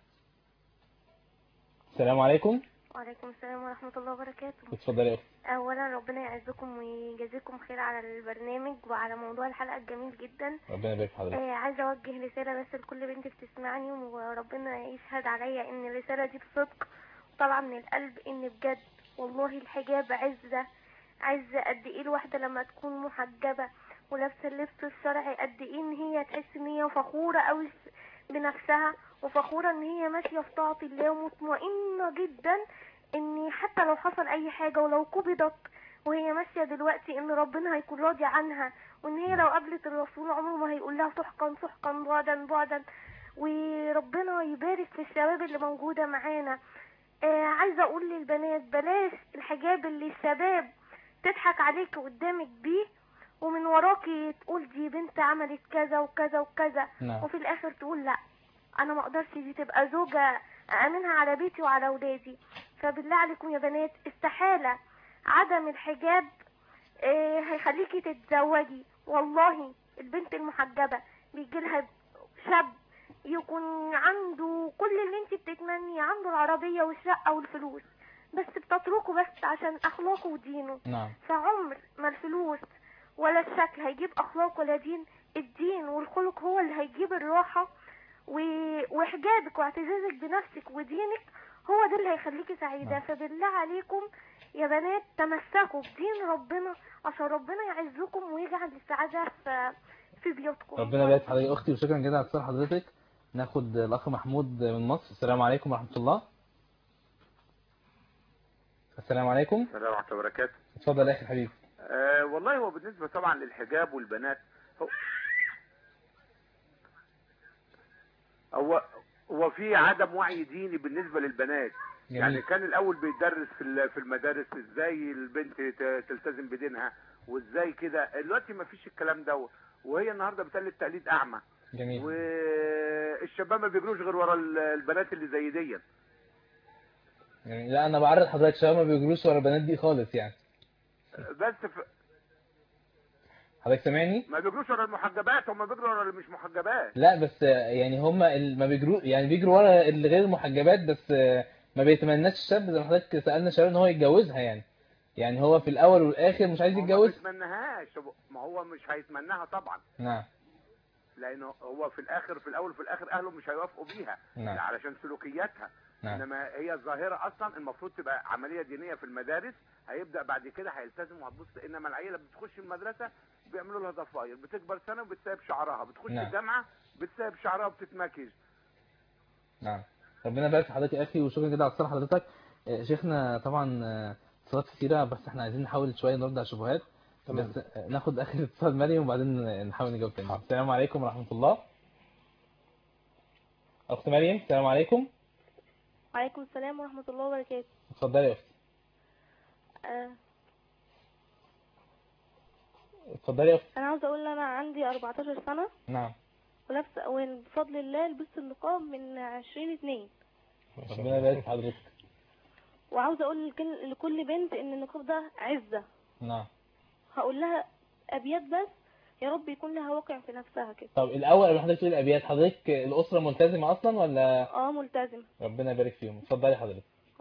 السلام عليكم وعليكم السلام ورحمة الله وبركاته اتفضلي يا اختي أولا ربنا يعزكم ويجازيكم خير على البرنامج وعلى موضوع الحلقة الجميل جدا ربنا يبارك في حضرتك آه عايزة أوجه رسالة بس لكل بنت بتسمعني وربنا يشهد عليا إن الرسالة دي بصدق طالعة من القلب إن بجد والله الحجاب عزة عزة قد إيه الواحدة لما تكون محجبة ولابسة اللبس الشرعي قد إيه إن هي تحس إن هي فخورة أوي بنفسها وفخورة إن هي ماشية في طاعة الله ومطمئنة جدا إن حتى لو حصل أي حاجة ولو قبضت وهي ماشية دلوقتي إن ربنا هيكون راضي عنها وإن هي لو قابلت الرسول عمره ما هيقول لها سحقا سحقا بعدا بعدا وربنا يبارك في الشباب اللي موجودة معانا آه عايزة اقول للبنات بلاش الحجاب اللي الشباب تضحك عليك قدامك بيه ومن وراكي تقول دي بنت عملت كذا وكذا وكذا نعم. وفي الاخر تقول لا انا ما اقدرش دي تبقى زوجة امنها على بيتي وعلى اولادي فبالله عليكم يا بنات استحالة عدم الحجاب آه هيخليكي تتزوجي والله البنت المحجبة بيجي لها شاب يكون عنده كل اللي انت بتتمنيه عنده العربية والشقة والفلوس بس بتتركه بس عشان اخلاقه ودينه نعم فعمر ما الفلوس ولا الشكل هيجيب اخلاق ولا دين الدين والخلق هو اللي هيجيب الراحة و... وحجابك واعتزازك بنفسك ودينك هو ده اللي هيخليكي سعيدة فبالله عليكم يا بنات تمسكوا بدين ربنا عشان ربنا يعزكم ويجعل السعادة في في بيوتكم ربنا يبارك في حضرتك يا اختي وشكرا جدا على اتصال حضرتك ناخد الاخ محمود من مصر السلام عليكم ورحمه الله السلام عليكم السلام ورحمة الله وبركاته اتفضل يا اخي الحبيب أه والله هو بالنسبة طبعا للحجاب والبنات هو هو هو في عدم وعي ديني بالنسبة للبنات جميل. يعني كان الأول بيدرس في ال- في المدارس ازاي البنت ت- تلتزم بدينها وازاي كده دلوقتي ما فيش الكلام ده وهي النهارده بتقلد تقليد أعمى جميل والشباب ما بيجروش غير ورا ال- البنات اللي زي دي يعني لا انا بعرض حضرتك شباب ما بيجروش ورا البنات دي خالص يعني بس ف... حضرتك سامعني ما بيجروش ورا المحجبات هم بيجروا ورا اللي مش محجبات لا بس يعني هم ما بيجروا يعني بيجروا ورا اللي غير المحجبات بس ما بيتمناش الشاب زي ما حضرتك سألنا شباب ان هو يتجوزها يعني يعني هو في الاول والاخر مش عايز هو ما يتجوز بيتمناهاش ما هو مش هيتمناها طبعا نعم لانه هو في الاخر في الاول وفي الاخر اهله مش هيوافقوا بيها نعم. علشان سلوكياتها نعم. انما هي الظاهره اصلا المفروض تبقى عمليه دينيه في المدارس هيبدا بعد كده هيلتزم وهتبص انما العيله بتخش المدرسه بيعملوا لها ضفاير بتكبر سنه وبتسيب شعرها بتخش نعم. الجامعه بتسيب شعرها وبتتمكج نعم ربنا يبارك في حضرتك يا اخي وشكرا جدا على اتصال حضرتك آه، شيخنا طبعا آه، اتصالات كتيره بس احنا عايزين نحاول شويه نرد على الشبهات تمام. بس آه، ناخد اخر اتصال مريم وبعدين نحاول نجاوب تاني السلام عليكم ورحمه الله اخت مريم السلام عليكم وعليكم السلام ورحمة الله وبركاته اتفضلي يا اختي آه اتفضلي يا اختي أنا عاوزة أقول إن أنا عندي 14 سنة نعم ولابسة وبفضل الله لبست النقاب من 20 اتنين ربنا يبارك في حضرتك وعاوزة أقول لكل, لكل بنت إن النقاب ده عزة نعم هقول لها أبيات بس يا رب يكون لها واقع في نفسها كده طب الاول قبل ما حضرتك تقول الابيات حضرتك الاسره ملتزمه اصلا ولا اه ملتزمة ربنا يبارك فيهم اتفضلي حضرتك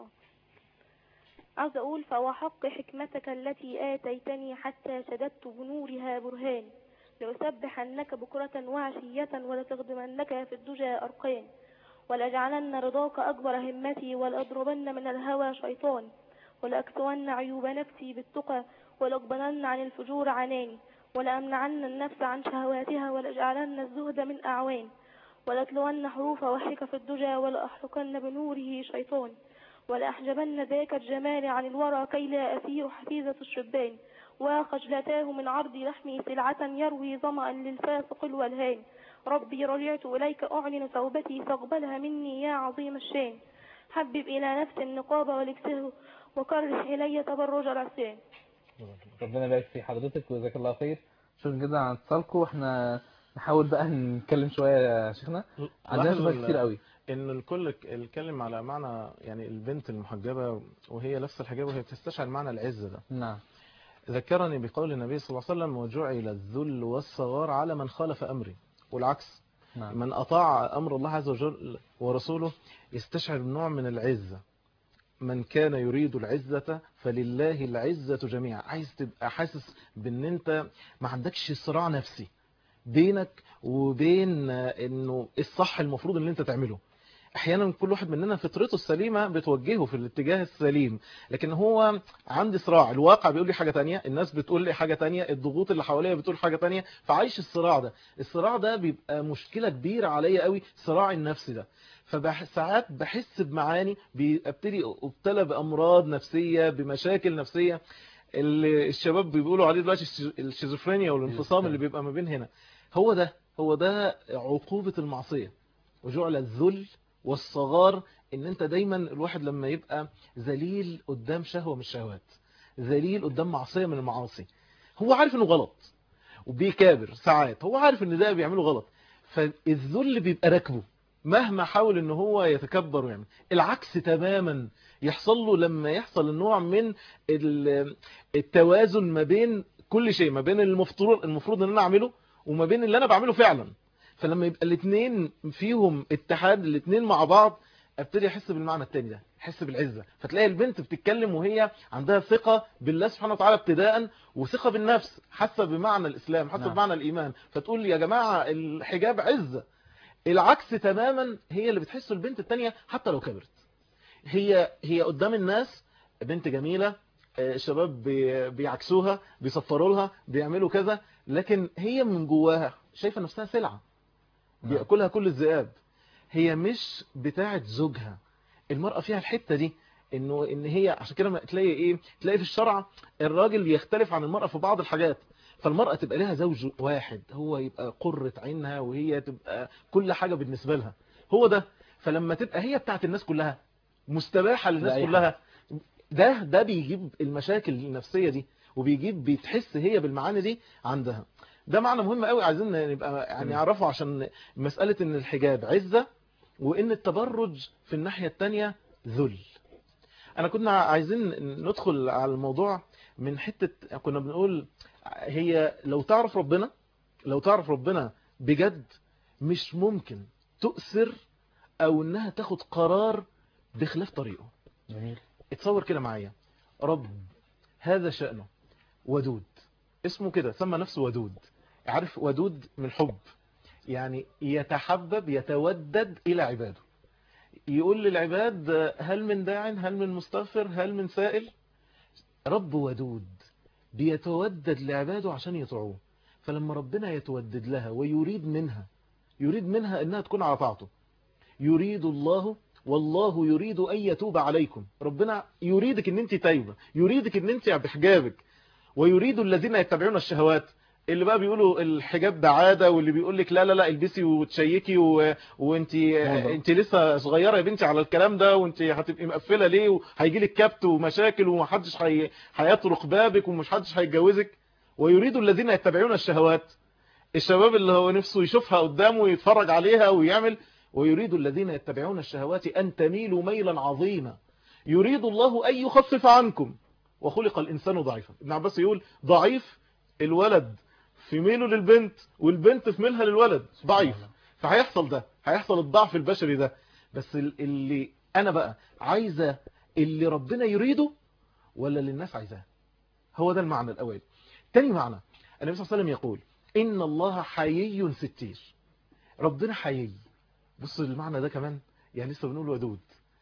عاوزة أقول فوحق حكمتك التي آتيتني حتى شددت بنورها برهان لأسبحنك بكرة وعشية ولتخدمنك في الدجى أرقان ولأجعلن رضاك أكبر همتي ولأضربن من الهوى شيطان ولأكسون عيوب نفسي بالتقى ولأقبلن عن الفجور عناني ولأمنعن النفس عن شهواتها ولأجعلن الزهد من أعوان ولأتلون حروف وحيك في الدجى ولأحرقن بنوره شيطان ولأحجبن ذاك الجمال عن الورى كي لا أثير حفيظة الشبان وخجلتاه من عرض لحمي سلعة يروي ظمأ للفاسق الولهان ربي رجعت إليك أعلن توبتي فاقبلها مني يا عظيم الشان حبب إلى نفس النقاب ولبسه وكره إلي تبرج العصيان ربنا يبارك في حضرتك وجزاك الله خير شكرا جدا على اتصالكم واحنا نحاول بقى نتكلم شويه يا شيخنا عندنا لاحظ شبهات ال- كتير قوي ان الكل ك- اتكلم على معنى يعني البنت المحجبه وهي لابسه الحجاب وهي بتستشعر معنى العز ده نعم ذكرني بقول النبي صلى الله عليه وسلم وجعل الذل والصغار على من خالف امري والعكس نعم من اطاع امر الله عز وجل ورسوله يستشعر نوع من العزه من كان يريد العزة فلله العزة جميعا عايز تبقى حاسس بان انت ما عندكش صراع نفسي بينك وبين انه الصح المفروض ان انت تعمله احيانا كل واحد مننا فطرته السليمه بتوجهه في الاتجاه السليم لكن هو عندي صراع الواقع بيقول لي حاجه تانية الناس بتقول لي حاجه تانية الضغوط اللي حواليا بتقول حاجه تانية فعايش الصراع ده الصراع ده بيبقى مشكله كبيره عليا قوي صراع النفس ده فساعات بحس بمعاني ببتدي ابتلى بامراض نفسيه بمشاكل نفسيه اللي الشباب بيقولوا عليه دلوقتي الشيز- الشيزوفرينيا والانفصام اللي بيبقى ما بين هنا هو ده هو ده عقوبة المعصية وجعل الذل والصغار ان انت دايما الواحد لما يبقى ذليل قدام شهوة من الشهوات ذليل قدام معصية من المعاصي هو عارف انه غلط وبيكابر ساعات هو عارف ان ده بيعمله غلط فالذل بيبقى راكبه مهما حاول ان هو يتكبر ويعمل العكس تماما يحصل له لما يحصل النوع من ال- التوازن ما بين كل شيء ما بين المفترض المفروض ان انا اعمله وما بين اللي انا بعمله فعلا فلما يبقى الاثنين فيهم اتحاد الاثنين مع بعض ابتدي احس بالمعنى التاني ده احس بالعزه فتلاقي البنت بتتكلم وهي عندها ثقه بالله سبحانه وتعالى ابتداء وثقه بالنفس حاسه بمعنى الاسلام حاسه نعم. بمعنى الايمان فتقول يا جماعه الحجاب عزه العكس تماما هي اللي بتحسه البنت التانية حتى لو كبرت هي هي قدام الناس بنت جميلة آه، الشباب بي- بيعكسوها بيصفروا لها بيعملوا كذا لكن هي من جواها شايفة نفسها سلعة بيأكلها كل الذئاب هي مش بتاعت زوجها المرأة فيها الحتة دي انه ان هي عشان كده ما تلاقي ايه تلاقي في الشرع الراجل يختلف عن المرأة في بعض الحاجات فالمرأة تبقى لها زوج واحد هو يبقى قرة عينها وهي تبقى كل حاجة بالنسبة لها هو ده فلما تبقى هي بتاعت الناس كلها مستباحة للناس لأي كلها ده ده بيجيب المشاكل النفسية دي وبيجيب بتحس هي بالمعاني دي عندها ده معنى مهم قوي عايزين نبقى يعني نعرفه عشان مسألة ان الحجاب عزة وان التبرج في الناحية التانية ذل انا كنا عايزين ندخل على الموضوع من حتة كنا بنقول هي لو تعرف ربنا لو تعرف ربنا بجد مش ممكن تؤثر او انها تاخد قرار بخلاف طريقه جميل اتصور كده معايا رب هذا شأنه ودود اسمه كده سمى نفسه ودود عارف ودود من حب يعني يتحبب يتودد إلى عباده يقول للعباد هل من داع هل من مستغفر هل من سائل رب ودود بيتودد لعباده عشان يطيعوه فلما ربنا يتودد لها ويريد منها يريد منها انها تكون على طاعته يريد الله والله يريد ان يتوب عليكم ربنا يريدك ان انت تايبه يريدك ان انت بحجابك ويريد الذين يتبعون الشهوات اللي بقى بيقولوا الحجاب ده عاده واللي بيقول لك لا لا لا البسي وتشيكي و... وانت انت لسه صغيره يا بنتي على الكلام ده وانت هتبقي مقفله ليه وهيجي لك كبت ومشاكل ومحدش هي... هيطرق بابك ومش حدش هيتجوزك ويريد الذين يتبعون الشهوات الشباب اللي هو نفسه يشوفها قدامه ويتفرج عليها ويعمل ويريد الذين يتبعون الشهوات أن تميلوا ميلا عظيما يريد الله أن يخفف عنكم وخلق الإنسان ضعيفا ابن عباس يقول ضعيف الولد في ميله للبنت والبنت في ميلها للولد ضعيف فهيحصل ده هيحصل الضعف البشري ده بس اللي أنا بقى عايزة اللي ربنا يريده ولا اللي الناس عايزاه هو ده المعنى الأول تاني معنى النبي صلى الله عليه وسلم يقول إن الله حيي ستير ربنا حيي بص المعنى ده كمان يعني لسه بنقول ودود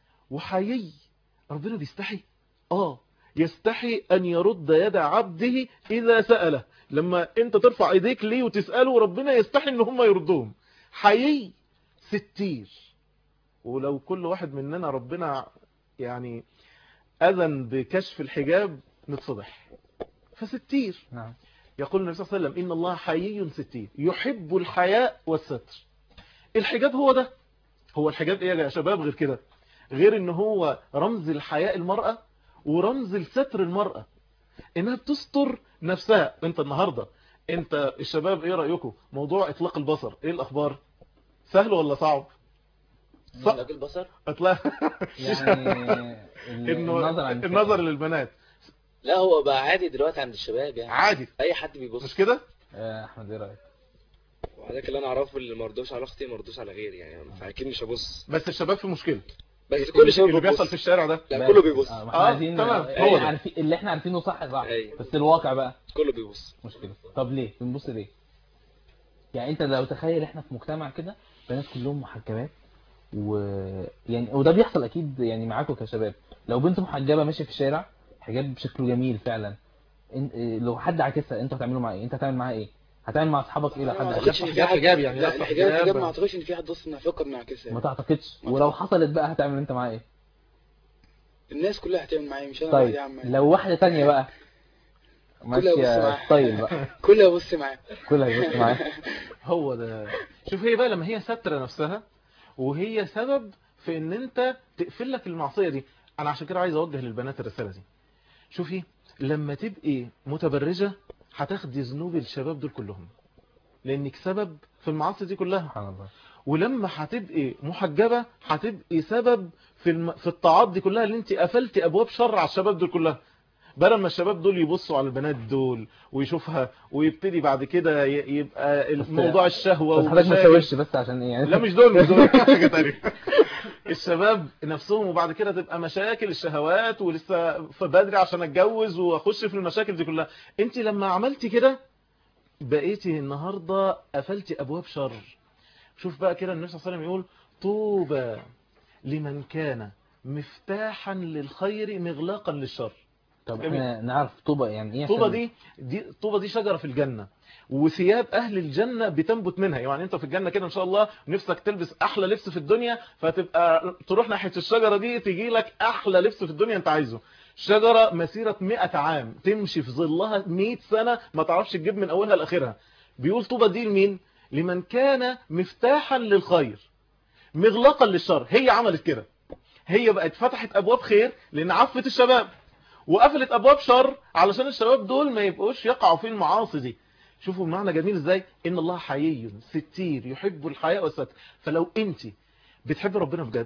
وحيي ربنا بيستحي اه يستحي ان يرد يد عبده اذا سأله لما انت ترفع ايديك ليه وتسأله ربنا يستحي ان هم يردهم حيي ستير ولو كل واحد مننا ربنا يعني اذن بكشف الحجاب نتصبح فستير نعم يقول النبي صلى الله عليه وسلم ان الله حيي ستير يحب الحياء والستر الحجاب هو ده هو الحجاب ايه يا شباب غير كده غير ان هو رمز الحياء المرأة ورمز الستر المرأة انها بتستر نفسها انت النهاردة انت الشباب ايه رأيكم موضوع اطلاق البصر ايه الاخبار سهل ولا صعب اطلاق البصر اطلاق يعني إنه النظر عن النظر للبنات لا هو بقى عادي دلوقتي عند الشباب يعني عادي اي حد بيبص مش كده آه، احمد ايه رايك وحضرتك اللي انا اعرفه اللي مرضوش على اختي مرضوش على غيري يعني فاكيد مش هبص بس الشباب في مشكلة بس كل شباب اللي بيحصل بيبص في الشارع ده لا كله بيبص آه، ما احنا آه، عايزين تمام، اللي هو ده. عارفين اللي احنا عارفينه صح صح أيوة. بس الواقع بقى كله بيبص مشكلة طب ليه بنبص ليه يعني انت لو تخيل احنا في مجتمع كده بنات كلهم محجبات و يعني وده بيحصل اكيد يعني معاكم كشباب لو بنت محجبه ماشيه في الشارع حجاب شكله جميل فعلا إن... إيه، لو حد عاكسها انت هتعملوا معاه ايه انت هتعمل معاه ايه هتعمل مع اصحابك ايه لو ما حد اعتقدش عكسها؟ ان في حد حجاب يعني لا لفة الحجاب حجاب. الحجاب ما اعتقدش ان في حد اصلا هيفكر نعكسها ما تعتقدش ولو حصلت بقى هتعمل انت معاه ايه الناس كلها هتعمل معايا مش انا طيب لوحدي يا عم لو واحده تانية بقى كلها بص ماشيه معاها. ستايل بقى كلها بص معايا كلها يبص معاها هو ده شوف هي بقى لما هي سترة نفسها وهي سبب في ان انت تقفل لك المعصية دي انا عشان كده عايز اوجه للبنات الرسالة دي شوفي لما تبقي متبرجة هتاخدي ذنوب الشباب دول كلهم لانك سبب في المعاصي دي كلها سبحان الله ولما هتبقي محجبة هتبقي سبب في الم... في الطاعات دي كلها اللي انت قفلتي ابواب شر على الشباب دول كلها بدل ما الشباب دول يبصوا على البنات دول ويشوفها ويبتدي بعد كده ي- يبقى موضوع الشهوة بس حضرتك ما ومشاكل. تسويش بس عشان ايه يعني لا مش دول مش دول حاجة تانية الشباب نفسهم وبعد كده تبقى مشاكل الشهوات ولسه في بدري عشان اتجوز واخش في المشاكل دي كلها انت لما عملتي كده بقيتي النهاردة قفلتي ابواب شر شوف بقى كده النبي صلى الله عليه وسلم يقول طوبى لمن كان مفتاحا للخير مغلاقا للشر طب احنا نعرف طوبة يعني ايه طوبة عشان- دي دي طوبة دي شجرة في الجنة وثياب أهل الجنة بتنبت منها يعني أنت في الجنة كده إن شاء الله نفسك تلبس أحلى لبس في الدنيا فتبقى تروح ناحية الشجرة دي تجي لك أحلى لبس في الدنيا أنت عايزه شجرة مسيرة 100 عام تمشي في ظلها 100 سنة ما تعرفش تجيب من أولها لآخرها بيقول طوبة دي لمين لمن كان مفتاحا للخير مغلقا للشر هي عملت كده هي بقت فتحت أبواب خير لأن عفت الشباب وقفلت ابواب شر علشان الشباب دول ما يبقوش يقعوا في المعاصي دي شوفوا المعنى جميل ازاي ان الله حيي ستير يحب الحياء والستر فلو انت بتحب ربنا بجد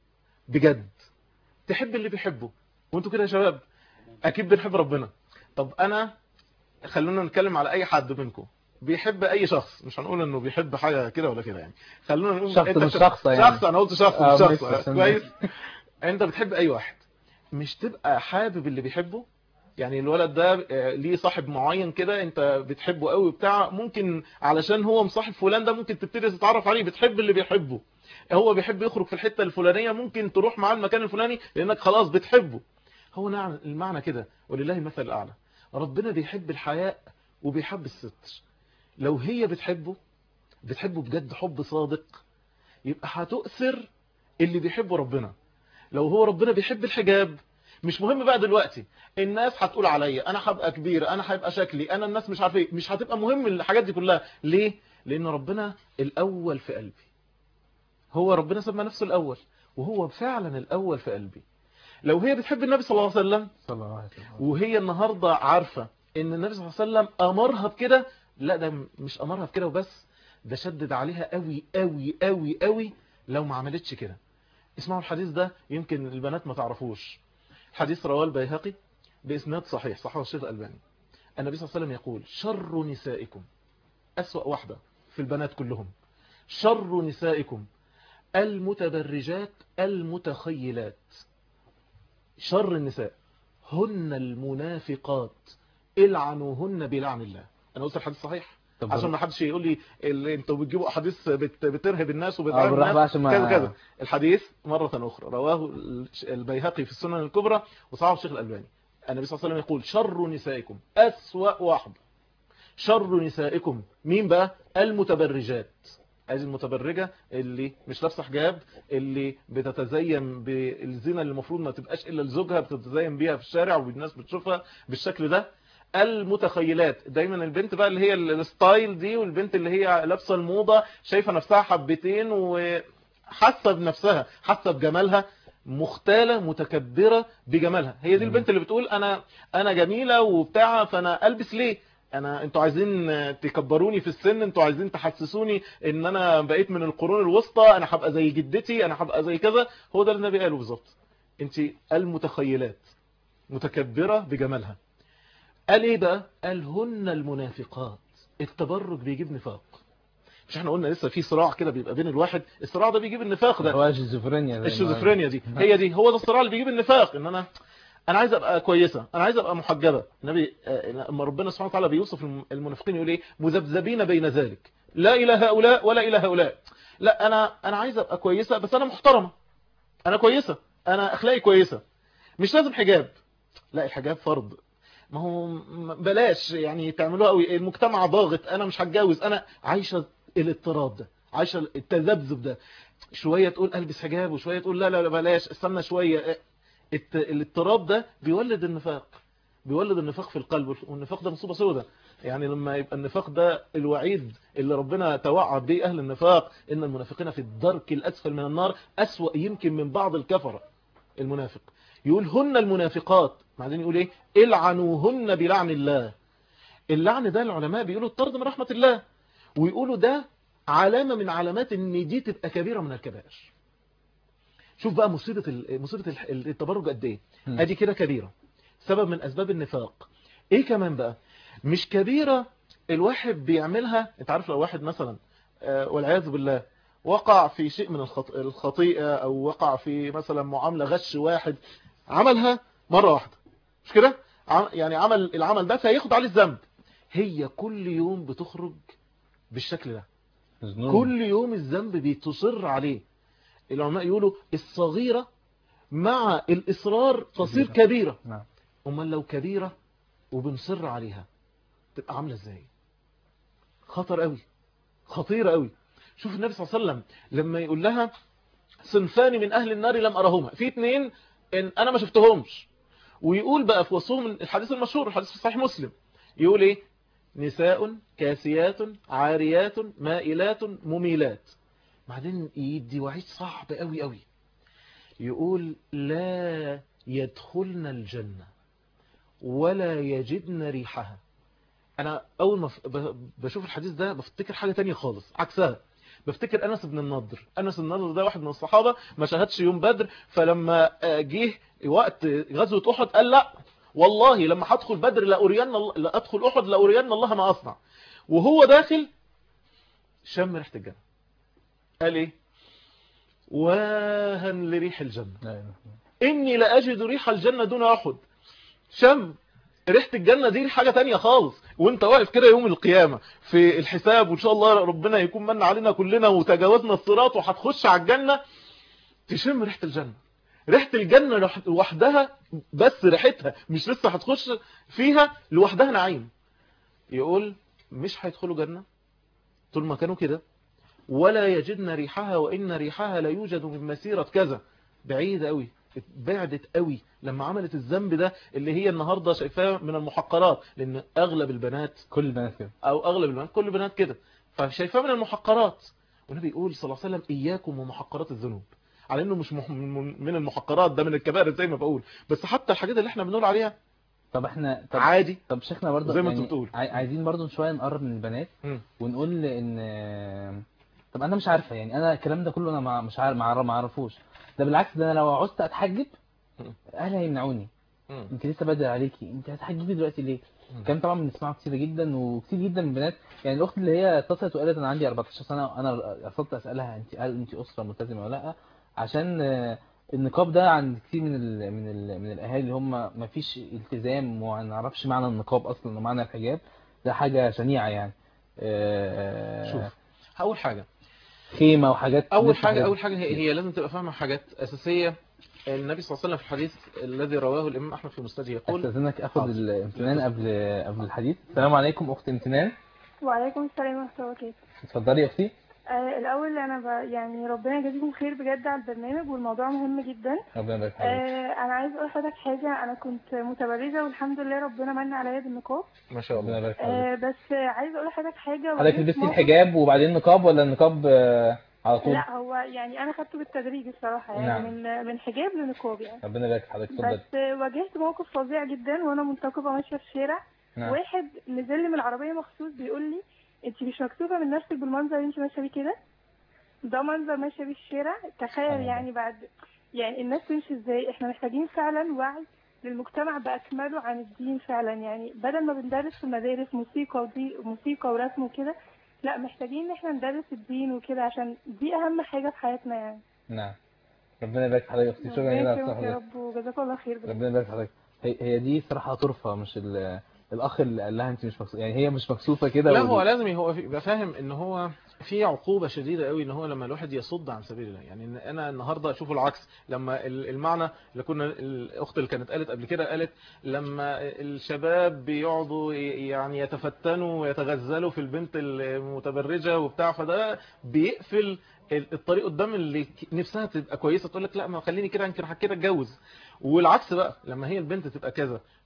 بجد تحب اللي بيحبه وانتوا كده يا شباب اكيد بنحب ربنا طب انا خلونا نتكلم على اي حد منكم بيحب اي شخص مش هنقول انه بيحب حاجه كده ولا كده يعني خلونا نقول شخص انت مش ش- شخص يعني. شخص انا قلت شخص آه، مش ماشي، شخص عشان كويس انت بتحب اي واحد مش تبقى حابب اللي بيحبه يعني الولد ده آه، ليه صاحب معين كده انت بتحبه قوي بتاع ممكن علشان هو مصاحب فلان ده ممكن تبتدي تتعرف عليه بتحب اللي بيحبه هو بيحب يخرج في الحتة الفلانية ممكن تروح معاه المكان الفلاني لانك خلاص بتحبه هو نعم المعنى كده ولله المثل الاعلى ربنا بيحب الحياء وبيحب الستر لو هي بتحبه بتحبه بجد حب صادق يبقى هتؤثر اللي بيحبه ربنا لو هو ربنا بيحب الحجاب مش مهم بقى دلوقتي الناس هتقول عليا انا هبقى كبير انا هيبقى شكلي انا الناس مش عارف ايه مش هتبقى مهم الحاجات دي كلها ليه لان ربنا الاول في قلبي هو ربنا سمى نفسه الاول وهو فعلا الاول في قلبي لو هي بتحب النبي صلى الله عليه وسلم صلى الله عليه وسلم وهي النهاردة عارفة ان النبي صلى الله عليه وسلم امرها بكده لا ده مش امرها بكده وبس ده شدد عليها قوي قوي قوي قوي لو ما عملتش كده اسمعوا الحديث ده يمكن البنات ما تعرفوش حديث رواه البيهقي بإسناد صحيح صححه الشيخ الألباني النبي صلى الله عليه وسلم يقول شر نسائكم أسوأ واحدة في البنات كلهم شر نسائكم المتبرجات المتخيلات شر النساء هن المنافقات العنوهن بلعن الله انا قلت الحديث صحيح طب عشان ما حدش يقول لي اللي انتوا بتجيبوا احاديث بت- بترهب الناس آه، وبتعب بالراحة بقى عشان الناس ما- كذا كذا الحديث مرة أخرى رواه البيهقي في السنن الكبرى وصححه الشيخ الألباني النبي صلى الله عليه وسلم يقول شر نسائكم أسوأ واحد شر نسائكم مين بقى المتبرجات هذه المتبرجة اللي مش لابسه حجاب اللي بتتزين بالزينة اللي المفروض ما تبقاش إلا لزوجها بتتزين بيها في الشارع والناس بتشوفها بالشكل ده المتخيلات دايما البنت بقى اللي هي الستايل دي والبنت اللي هي لابسه الموضة شايفة نفسها حبتين وحاسة بنفسها حاسة بجمالها مختالة متكبرة بجمالها هي دي البنت اللي بتقول انا انا جميلة وبتاع فانا البس ليه انا انتوا عايزين تكبروني في السن انتوا عايزين تحسسوني ان انا بقيت من القرون الوسطى انا هبقى زي جدتي انا هبقى زي كذا هو ده اللي النبي قاله بالظبط انت المتخيلات متكبرة بجمالها قال ايه بقى قال هن المنافقات التبرج بيجيب نفاق مش احنا قلنا لسه في صراع كده بيبقى بين الواحد الصراع ده بيجيب النفاق ده هو الشيزوفرينيا زي ما- الشيزوفرينيا دي هي دي هو ده الصراع اللي بيجيب النفاق ان انا انا عايز ابقى كويسه انا عايز ابقى محجبه النبي آه، لما ربنا سبحانه وتعالى بيوصف الم- المنافقين يقول ايه مذبذبين بين ذلك لا الى هؤلاء ولا الى هؤلاء لا انا انا عايز ابقى كويسه بس انا محترمه انا كويسه انا اخلاقي كويسه مش لازم حجاب لا الحجاب فرض ما هو م- بلاش يعني تعملوها قوي المجتمع ضاغط انا مش هتجوز انا عايشه الاضطراب ده عايشه التذبذب ده شويه تقول البس حجاب وشويه تقول لا لا لا بلاش استنى شويه الت- الاضطراب ده بيولد النفاق بيولد النفاق في القلب والنفاق ده مصيبه سوداء يعني لما يبقى النفاق ده الوعيد اللي ربنا توعد به أهل النفاق إن المنافقين في الدرك الأسفل من النار أسوأ يمكن من بعض الكفرة المنافق يقول هن المنافقات بعدين يقول إيه العنوهن بلعن الله اللعن ده العلماء بيقولوا الطرد من رحمة الله ويقولوا ده علامة من علامات ان دي تبقى كبيرة من الكبائر شوف بقى مصيبة ال- مصيبة ال- التبرج قد ايه مم. ادي كده كبيرة سبب من اسباب النفاق ايه كمان بقى مش كبيرة الواحد بيعملها انت عارف لو واحد مثلا آه، والعياذ بالله وقع في شيء من الخط- الخطيئة او وقع في مثلا معاملة غش واحد عملها مرة واحدة مش كده عم- يعني عمل العمل ده فياخد عليه الذنب هي كل يوم بتخرج بالشكل ده كل يوم الذنب بيتصر عليه العلماء يقولوا الصغيرة مع الإصرار تصير كبيرة نعم أما لو كبيرة وبنصر عليها تبقى عاملة ازاي خطر قوي خطيرة قوي شوف النبي صلى الله عليه وسلم لما يقول لها صنفان من أهل النار لم أرهما في اتنين إن أنا ما شفتهمش ويقول بقى في وصفهم الحديث المشهور الحديث في صحيح مسلم يقول ايه نساء كاسيات عاريات مائلات مميلات بعدين يدي وعيد صعب قوي قوي يقول لا يدخلن الجنة ولا يجدن ريحها انا اول ما ف- ب- بشوف الحديث ده بفتكر حاجة تانية خالص عكسها بفتكر انس بن النضر انس بن النضر ده واحد من الصحابة ما شاهدش يوم بدر فلما آه، جه وقت غزوة احد قال لا والله لما هدخل بدر لأرين الله لا ادخل احد لأرين الله ما اصنع وهو داخل شم ريحة الجنة قال ايه واها لريح الجنة اني لاجد ريح الجنة دون احد شم ريحة الجنة دي حاجة تانية خالص وانت واقف كده يوم القيامة في الحساب وان شاء الله ربنا يكون من علينا كلنا وتجاوزنا الصراط وهتخش على الجنة تشم ريحة الجنة ريحة الجنة لوح- لوحدها بس ريحتها مش لسه هتخش فيها لوحدها نعيم يقول مش هيدخلوا جنة طول ما كانوا كده ولا يجدن ريحها وإن ريحها لا يوجد من مسيرة كذا بعيدة قوي بعدت قوي لما عملت الذنب ده اللي هي النهاردة شايفاه من المحقرات لأن أغلب البنات كل البنات كده أو أغلب البنات كل البنات كده فشايفاه من المحقرات والنبي يقول صلى الله عليه وسلم إياكم ومحقرات الذنوب على انه مش مح- من من المحقرات ده من الكبائر زي ما بقول بس حتى الحاجات اللي احنا بنقول عليها طب احنا طب عادي طب شيخنا برضه زي ما يعني انت بتقول. عاي- عايزين برضه شويه نقرب من البنات ونقول ان طب انا مش عارفه يعني انا الكلام ده كله انا ما مش عارف ما اعرفوش ده بالعكس ده انا لو عوزت اتحجب اهلي هيمنعوني انت لسه بدري عليكي انت هتحجبي دلوقتي ليه الكلام طبعا بنسمعه كتير جدا وكتير جدا من البنات يعني الاخت اللي هي اتصلت وقالت انا عندي 14 سنه وانا رفضت اسالها انت هل انت اسره ملتزمه ولا لا عشان آه، النقاب ده عند كتير من ال من ال من الاهالي اللي هم ما فيش التزام وما نعرفش معنى النقاب اصلا ومعنى الحجاب ده حاجه شنيعه يعني آه، شوف اول حاجه خيمه وحاجات اول لسه حاجه حاجات- اول حاجه هي, هي لازم تبقى فاهمه حاجات اساسيه النبي صلى الله عليه وسلم في الحديث الذي رواه الامام احمد في مسنده يقول استاذنك اخد الامتنان قبل قبل الحديث السلام عليكم اخت امتنان وعليكم السلام ورحمة الله وبركاته اتفضلي يا اختي آه الأول أنا ب... يعني ربنا يجازيكم خير بجد على البرنامج والموضوع مهم جدا ربنا يبارك آه حضرتك أنا عايز أقول لحضرتك حاجة أنا كنت متبرجة والحمد لله ربنا من عليا بالنقاب ما شاء الله ربنا يبارك حضرتك آه بس عايز أقول لحضرتك حاجة حضرتك واجهت لبستي موقف- الحجاب وبعدين نقاب ولا النقاب آه، على طول لا هو يعني أنا خدته بالتدريج الصراحة يعني نعم. من من حجاب لنقاب يعني ربنا يبارك حضرتك اتفضلي بس واجهت موقف فظيع جدا وانا منتقبه ماشيه في الشارع نعم. واحد نزل لي من العربيه مخصوص بيقول لي انت مش مكسوفه من نفسك بالمنظر اللي انت ماشيه بيه كده ده منظر ماشيه بيه في الشارع تخيل يعني بعد يعني الناس تمشي ازاي احنا محتاجين فعلا وعي للمجتمع باكمله عن الدين فعلا يعني بدل ما بندرس في المدارس موسيقى ودي موسيقى ورسم وكده لا محتاجين ان احنا ندرس الدين وكده عشان دي اهم حاجه في حياتنا يعني نعم ربنا يبارك حضرتك يا اختي شكرا ربنا جدا على يكرمك يا الصحة رب وجزاك الله خير بجد. ربنا يبارك حضرتك هي هي دي صراحة طرفة مش ال- الأخ اللي قال لها أنت مش مكسوفة يعني هي مش مكسوفة كده لا ودي- هو لازم هو في- يبقى فاهم ان هو في عقوبة شديدة قوي ان هو لما الواحد يصد عن سبيل الله يعني إن انا النهاردة اشوف العكس لما ال- المعنى اللي كنا الاخت اللي كانت قالت قبل كده قالت لما الشباب بيقعدوا ي- يعني يتفتنوا ويتغزلوا في البنت المتبرجة وبتاع فده بيقفل ال- الطريق قدام اللي ك- نفسها تبقى كويسة تقول لك لا ما خليني كده يمكن كده اتجوز والعكس بقى لما هي البنت تبقى كذا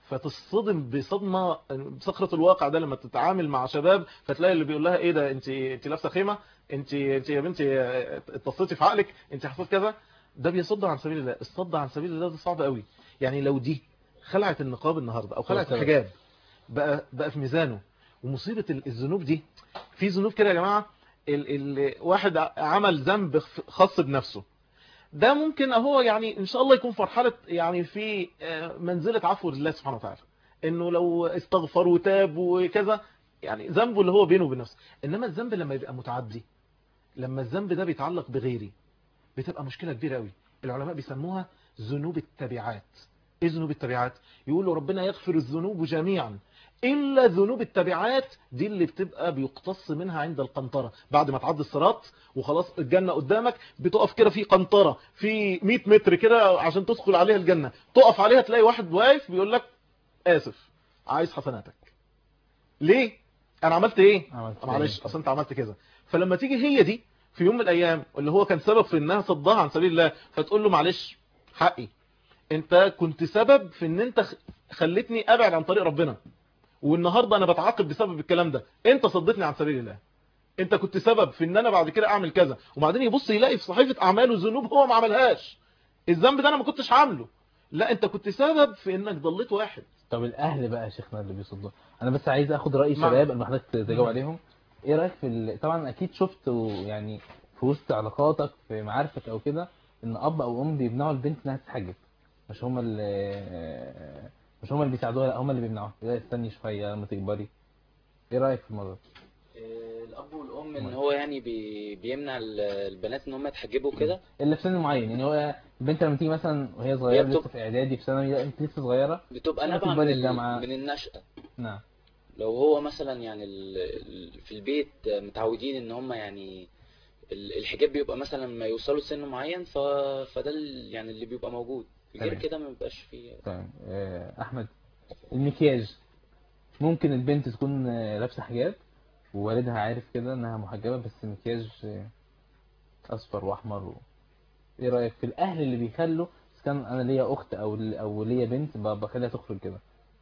فتصطدم بصدمة بصخرة الواقع ده لما تتعامل مع شباب فتلاقي اللي بيقول لها ايه ده انت انت لابسه خيمة انت انت يا بنتي اتصلتي في عقلك انت حصلت كذا ده بيصد عن سبيل الله الصد عن سبيل الله ده صعب قوي يعني لو دي خلعت النقاب النهارده او خلعت طبعا. الحجاب بقى بقى في ميزانه ومصيبة ال- الذنوب دي في ذنوب كده يا جماعة ال ال واحد ع- عمل ذنب خاص بنفسه ده ممكن هو يعني ان شاء الله يكون فرحلة يعني في آه، منزلة عفو لله سبحانه وتعالى انه لو استغفر وتاب وكذا يعني ذنبه اللي هو بينه وبين نفسه انما الذنب لما يبقى متعدي لما الذنب ده بيتعلق بغيري بتبقى مشكلة كبيرة قوي العلماء بيسموها ذنوب التبعات ايه ذنوب التبعات يقولوا ربنا يغفر الذنوب جميعا الا ذنوب التبعات دي اللي بتبقى بيقتص منها عند القنطرة بعد ما تعدي الصراط وخلاص الجنة قدامك بتقف كده في قنطرة في 100 متر كده عشان تدخل عليها الجنة تقف عليها تلاقي واحد واقف بيقول لك اسف عايز حسناتك ليه انا عملت ايه عملت معلش اصل انت عملت كذا فلما تيجي هي دي في يوم من الايام اللي هو كان سبب في انها صدها عن سبيل الله فتقول له معلش حقي انت كنت سبب في ان انت خ- خلتني ابعد عن طريق ربنا والنهارده انا بتعاقب بسبب الكلام ده انت صدتني عن سبيل الله انت كنت سبب في ان انا بعد كده اعمل كذا وبعدين يبص يلاقي في صحيفه اعماله ذنوب هو ما عملهاش الذنب ده انا ما كنتش عامله لا انت كنت سبب في انك ضليت واحد طب الاهل بقى يا شيخنا اللي بيصدوا انا بس عايز اخد راي نعم. الشباب قبل ما حضرتك تجاوب نعم. عليهم ايه رايك في ال... طبعا اكيد شفت و- يعني في وسط علاقاتك في معارفك او كده ان اب او ام بيمنعوا البنت انها تتحجب مش هما اللي مش هما اللي بيساعدوها لا هما اللي بيمنعوها لا استني شويه لما تكبري ايه رايك في الموضوع ده؟ آه، الاب والام ان هو يعني بي بيمنع ال- البنات ان هم يتحجبوا كده الا في سن معين يعني هو البنت لما تيجي مثلا وهي صغيره هي بتبقى- لسه في اعدادي في ثانوي لا انت لسه صغيره بتبقى لما نابعه تكبري من, الجامعه ال- من النشأة نعم لو هو مثلا يعني ال- ال- في البيت متعودين ان هم يعني ال- الحجاب بيبقى مثلا ما يوصلوا لسن معين ف... فده ال- يعني اللي بيبقى موجود غير تمام. كده ما بيبقاش فيه تمام آه، احمد المكياج ممكن البنت تكون آه، لابسه حجاب ووالدها عارف كده انها محجبه بس مكياج آه، اصفر واحمر و... ايه رايك في الاهل اللي بيخلوا إذا كان انا ليا اخت او او ليا بنت ب- بخليها تخرج كده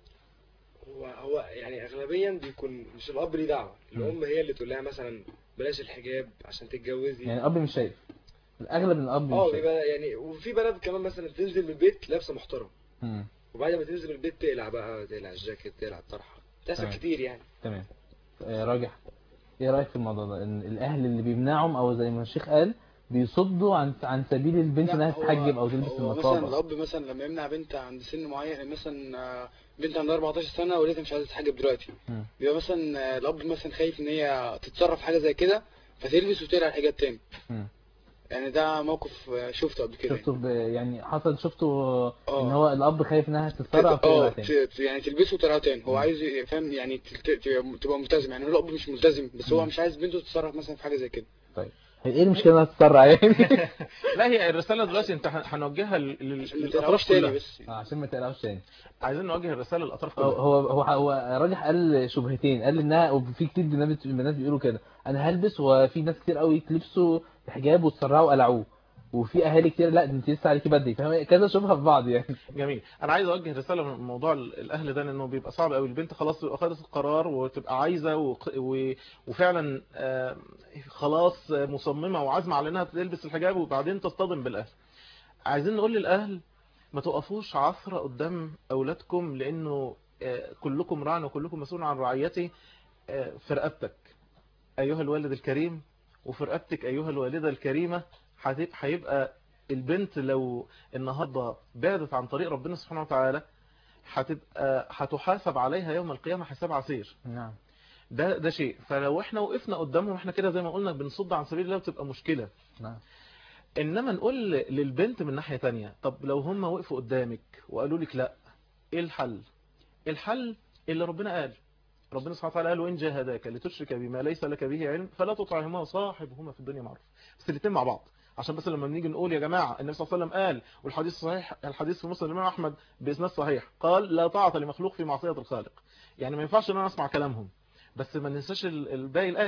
هو هو يعني اغلبيا بيكون مش الاب ليه دعوه الام هي اللي تقول لها مثلا بلاش الحجاب عشان تتجوزي يعني الاب مش شايف الاغلب ان الاب اه مش شايف بيبقى يعني وفي بنات كمان مثلا تنزل من البيت لابسه محترم مم. وبعد ما تنزل من البيت تقلع بقى تقلع الجاكيت تقلع الطرحه بتحصل تمام. كتير يعني تمام آه، راجح ايه رايك في الموضوع ده ان الاهل اللي بيمنعهم او زي ما الشيخ قال بيصدوا عن عن سبيل البنت انها هو- تتحجب او تلبس هو مثلا النقاب الاب مثلا لما يمنع بنت عند سن معين يعني مثلا آه، بنت عندها 14 سنه ولسه مش عايزه تتحجب دلوقتي مم. بيبقى مثلا آه، الاب مثلا خايف ان هي تتصرف حاجه زي كده فتلبس وتقلع الحجاب تاني مم. يعني ده موقف آه، شفته قبل كده شفته ب... يعني حصل شفته آه. ان هو الاب خايف انها تتسرع اه وتقلع تاني ت- ت- يعني تلبسه وتقلعه تاني هو عايز ي- فاهم يعني ت- ت- تبقى- تبقى ملتزم يعني هو الاب مش ملتزم بس هو مم. مش عايز بنته تتصرف مثلا في حاجه زي كده طيب ايه المشكله انها تتسرع يعني لا هي الرسالة دلوقتي انت هن- هنوجهها لل- لل- ما للأطراف تقلعوش تاني كلها بس آه، عشان ما تقلعوش تاني عايزين نوجه الرسالة للأطراف هو كلها هو هو, هو راجح قال شبهتين قال انها وفي كتير بنات بنات بيقولوا كده انا هلبس وفي ناس كتير قوي تلبسوا حجاب وتسرعوا وقلعوه وفي اهالي كتير لا انت لسه عليكي بدري فاهم كذا شبهه في بعض يعني جميل انا عايز اوجه رساله من موضوع ال- الاهل ده لانه بيبقى صعب قوي البنت خلاص تبقى خدت القرار وتبقى عايزه وق- و... وفعلا آه، خلاص آه، مصممه وعازمه على انها تلبس الحجاب وبعدين تصطدم بالاهل عايزين نقول للاهل ما تقفوش عثره قدام اولادكم لانه آه، كلكم راع وكلكم مسؤول عن رعيته آه، في رقبتك ايها الوالد الكريم وفي رقبتك ايها الوالده الكريمه هتب- هيبقى البنت لو النهارده بعدت عن طريق ربنا سبحانه وتعالى هتبقى هتحاسب عليها يوم القيامه حساب عسير نعم ده ده شيء فلو احنا وقفنا قدامهم احنا كده زي ما قلنا بنصد عن سبيل الله وتبقى مشكله نعم انما نقول للبنت من ناحيه تانية طب لو هم وقفوا قدامك وقالوا لك لا ايه الحل الحل اللي ربنا قال ربنا سبحانه وتعالى قال وان جاهداك لتشرك بما ليس لك به علم فلا تطعهما وصاحبهما في الدنيا معروف بس الاثنين مع بعض عشان بس لما بنيجي نقول يا جماعه النبي صلى الله عليه وسلم قال والحديث صحيح الحديث في مسلم الامام احمد باسناد صحيح قال لا طاعه لمخلوق في معصيه الخالق يعني ما ينفعش ان انا اسمع كلامهم بس ما ننساش ال- الباقي الايه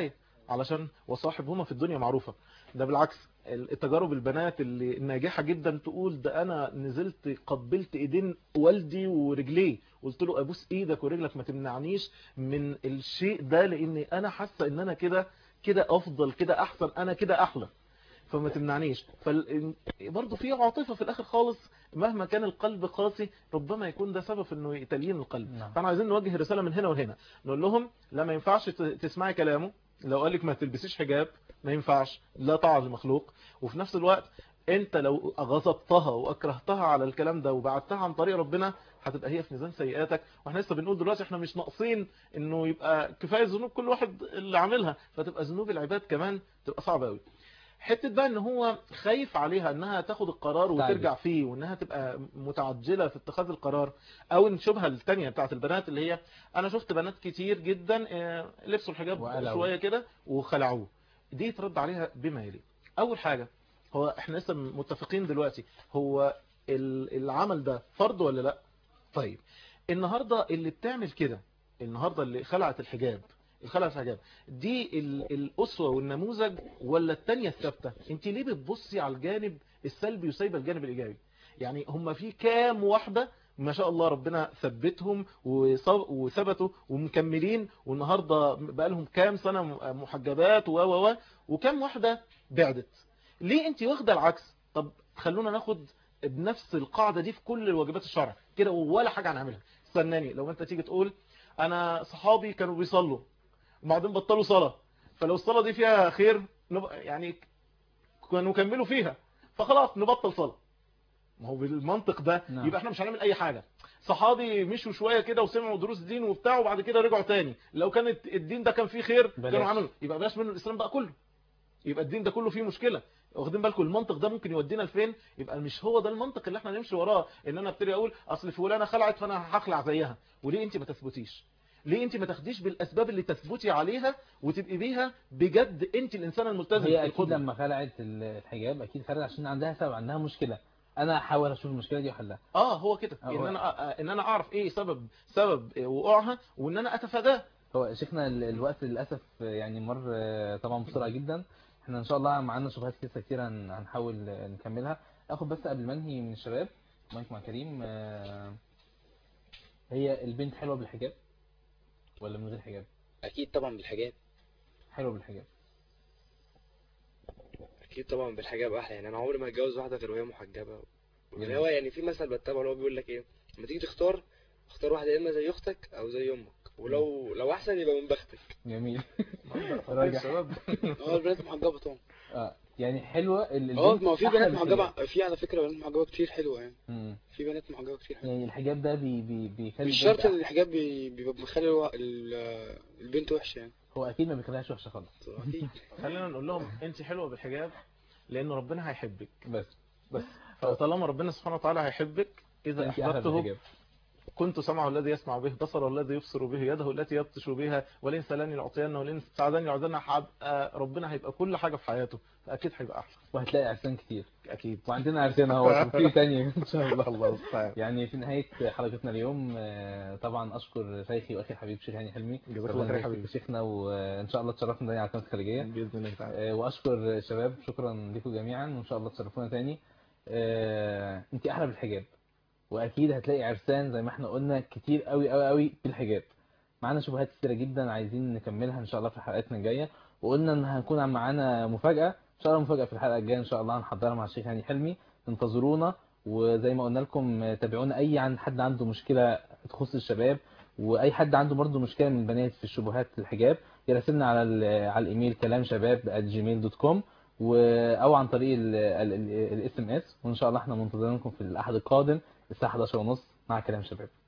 علشان وصاحبهما في الدنيا معروفة ده بالعكس التجارب البنات اللي ناجحة جدا تقول ده انا نزلت قبلت ايدين والدي ورجليه قلت له ابوس ايدك ورجلك ما تمنعنيش من الشيء ده لاني انا حاسة ان انا كده كده افضل كده احسن انا كده احلى فما تمنعنيش فال... برضه في عاطفة في الاخر خالص مهما كان القلب قاسي ربما يكون ده سبب انه تليين القلب نعم. فاحنا عايزين نوجه رسالة من هنا وهنا نقول لهم لا ما ينفعش ت- تسمعي كلامه لو قال لك ما تلبسيش حجاب ما ينفعش لا طاعة لمخلوق وفي نفس الوقت انت لو غضبتها واكرهتها على الكلام ده وبعدتها عن طريق ربنا هتبقى هي في ميزان سيئاتك واحنا لسه بنقول دلوقتي احنا مش ناقصين انه يبقى كفايه ذنوب كل واحد اللي عاملها فتبقى ذنوب العباد كمان تبقى صعبه قوي حته بقى ان هو خايف عليها انها تاخد القرار وترجع فيه وانها تبقى متعجله في اتخاذ القرار او الشبهه الثانيه بتاعت البنات اللي هي انا شفت بنات كتير جدا آه، لبسوا الحجاب وقلعوه. شويه كده وخلعوه دي ترد عليها بما يلي اول حاجه هو احنا لسه متفقين دلوقتي هو ال- العمل ده فرض ولا لا طيب النهارده اللي بتعمل كده النهارده اللي خلعت الحجاب الخلع الحجاب دي ال- الأسوة والنموذج ولا التانية الثابتة انت ليه بتبصي على الجانب السلبي وسايبه الجانب الإيجابي يعني هم في كام واحدة ما شاء الله ربنا ثبتهم وصب- وثبتوا ومكملين والنهاردة بقالهم كام سنة م- محجبات و و و وكام واحدة بعدت ليه انت واخدة العكس طب خلونا ناخد بنفس القاعدة دي في كل الواجبات الشرع كده ولا حاجة هنعملها استناني لو انت تيجي تقول انا صحابي كانوا بيصلوا وبعدين بطلوا صلاة فلو الصلاة دي فيها خير نب- يعني كانوا كملوا فيها فخلاص نبطل صلاة ما هو بالمنطق ده نعم. يبقى احنا مش هنعمل اي حاجة صحابي مشوا شوية كده وسمعوا دروس دين وبتاع وبعد كده رجعوا تاني لو كانت الدين ده كان فيه خير بلاش. كانوا عملوا يبقى بلاش منه الاسلام بقى كله يبقى الدين ده كله فيه مشكلة واخدين بالكم المنطق ده ممكن يودينا لفين يبقى مش هو ده المنطق اللي احنا نمشي وراه ان انا ابتدي اقول اصل فلانه خلعت فانا هخلع زيها وليه انت ما تثبتيش ليه انت ما تاخديش بالاسباب اللي تثبتي عليها وتبقي بيها بجد انت الانسان الملتزم هي اكيد القدوة. لما خلعت الحجاب اكيد خلعت عشان عندها سبب عندها مشكله انا احاول اشوف المشكله دي واحلها اه هو كده آه، ان هو- انا آه، ان انا اعرف ايه سبب سبب وقوعها وان انا اتفاداه هو شيخنا ال- الوقت للاسف يعني مر آه، طبعا بسرعه جدا احنا ان شاء الله معانا شبهات لسه كتير هن- هنحاول آه، نكملها اخد بس قبل ما انهي من الشباب مايك مع كريم آه، هي البنت حلوه بالحجاب ولا من غير حجاب اكيد طبعا بالحجاب حلوه بالحجاب اكيد طبعا بالحجاب احلى يعني انا عمري ما هتجوز واحده غير وهي محجبه جميل. يعني هو يعني في مثل بتابعه اللي هو بيقول لك ايه لما تيجي تختار اختار واحده يا اما زي اختك او زي امك ولو لو احسن يبقى من بختك جميل راجع. اه البنات محجبه طبعا اه يعني حلوه ال- اه البنت ما هو في أحلى بنات بالحجاب. محجبه في على فكره بنات محجبه كتير حلوه يعني مم. في بنات محجبه كتير حلوه يعني الحجاب ده بي بي بيخلي مش البنت شرط ان الحجاب بي- بيبقى بيخلي الوا- ال- البنت وحشه يعني هو اكيد ما بيخليهاش وحشه خالص اكيد خلينا نقول لهم انت حلوه بالحجاب لان ربنا هيحبك بس بس فطالما ربنا سبحانه وتعالى هيحبك اذا انت احلى احببته بالحجاب كنت سمعه الذي يسمع به بصره الذي يبصر به يده التي يبطش بها ولئن سألني لأعطينه ولئن ساعدني لأعطينه هبقى ربنا هيبقى كل حاجة في حياته فأكيد هيبقى أحلى وهتلاقي عرسان كتير أكيد وعندنا عرسان اهو في تانية ان شاء الله الله المستعان يعني في نهاية حلقتنا اليوم آه، طبعا اشكر شيخي واخي الحبيب شيخ هاني حلمي جزاك الله ربنا خير يا يبارك حبيبي. فيك يا شيخنا وان شاء الله تشرفنا تاني على القناة الخارجية بإذن الله تعالى آه، واشكر الشباب شكرا لكم جميعا وان شاء الله تشرفونا تاني آه، انت احلى بالحجاب واكيد هتلاقي عرسان زي ما احنا قلنا كتير قوي قوي قوي بالحجاب معانا شبهات كتيرة جدا عايزين نكملها ان شاء الله في حلقاتنا الجاية وقلنا ان هنكون معانا مفاجأة ان شاء الله مفاجأة في الحلقة الجاية ان شاء الله هنحضرها مع الشيخ هاني حلمي انتظرونا وزي ما قلنا لكم آه، تابعونا اي عن حد عنده مشكلة تخص الشباب واي حد عنده برضه مشكلة من البنات في الشبهات الحجاب يراسلنا على ال- على الايميل كلام شباب gmail.com و او عن طريق الاس ام اس وان شاء الله احنا منتظرينكم في الاحد القادم الساعه 11:30 مع كلام شباب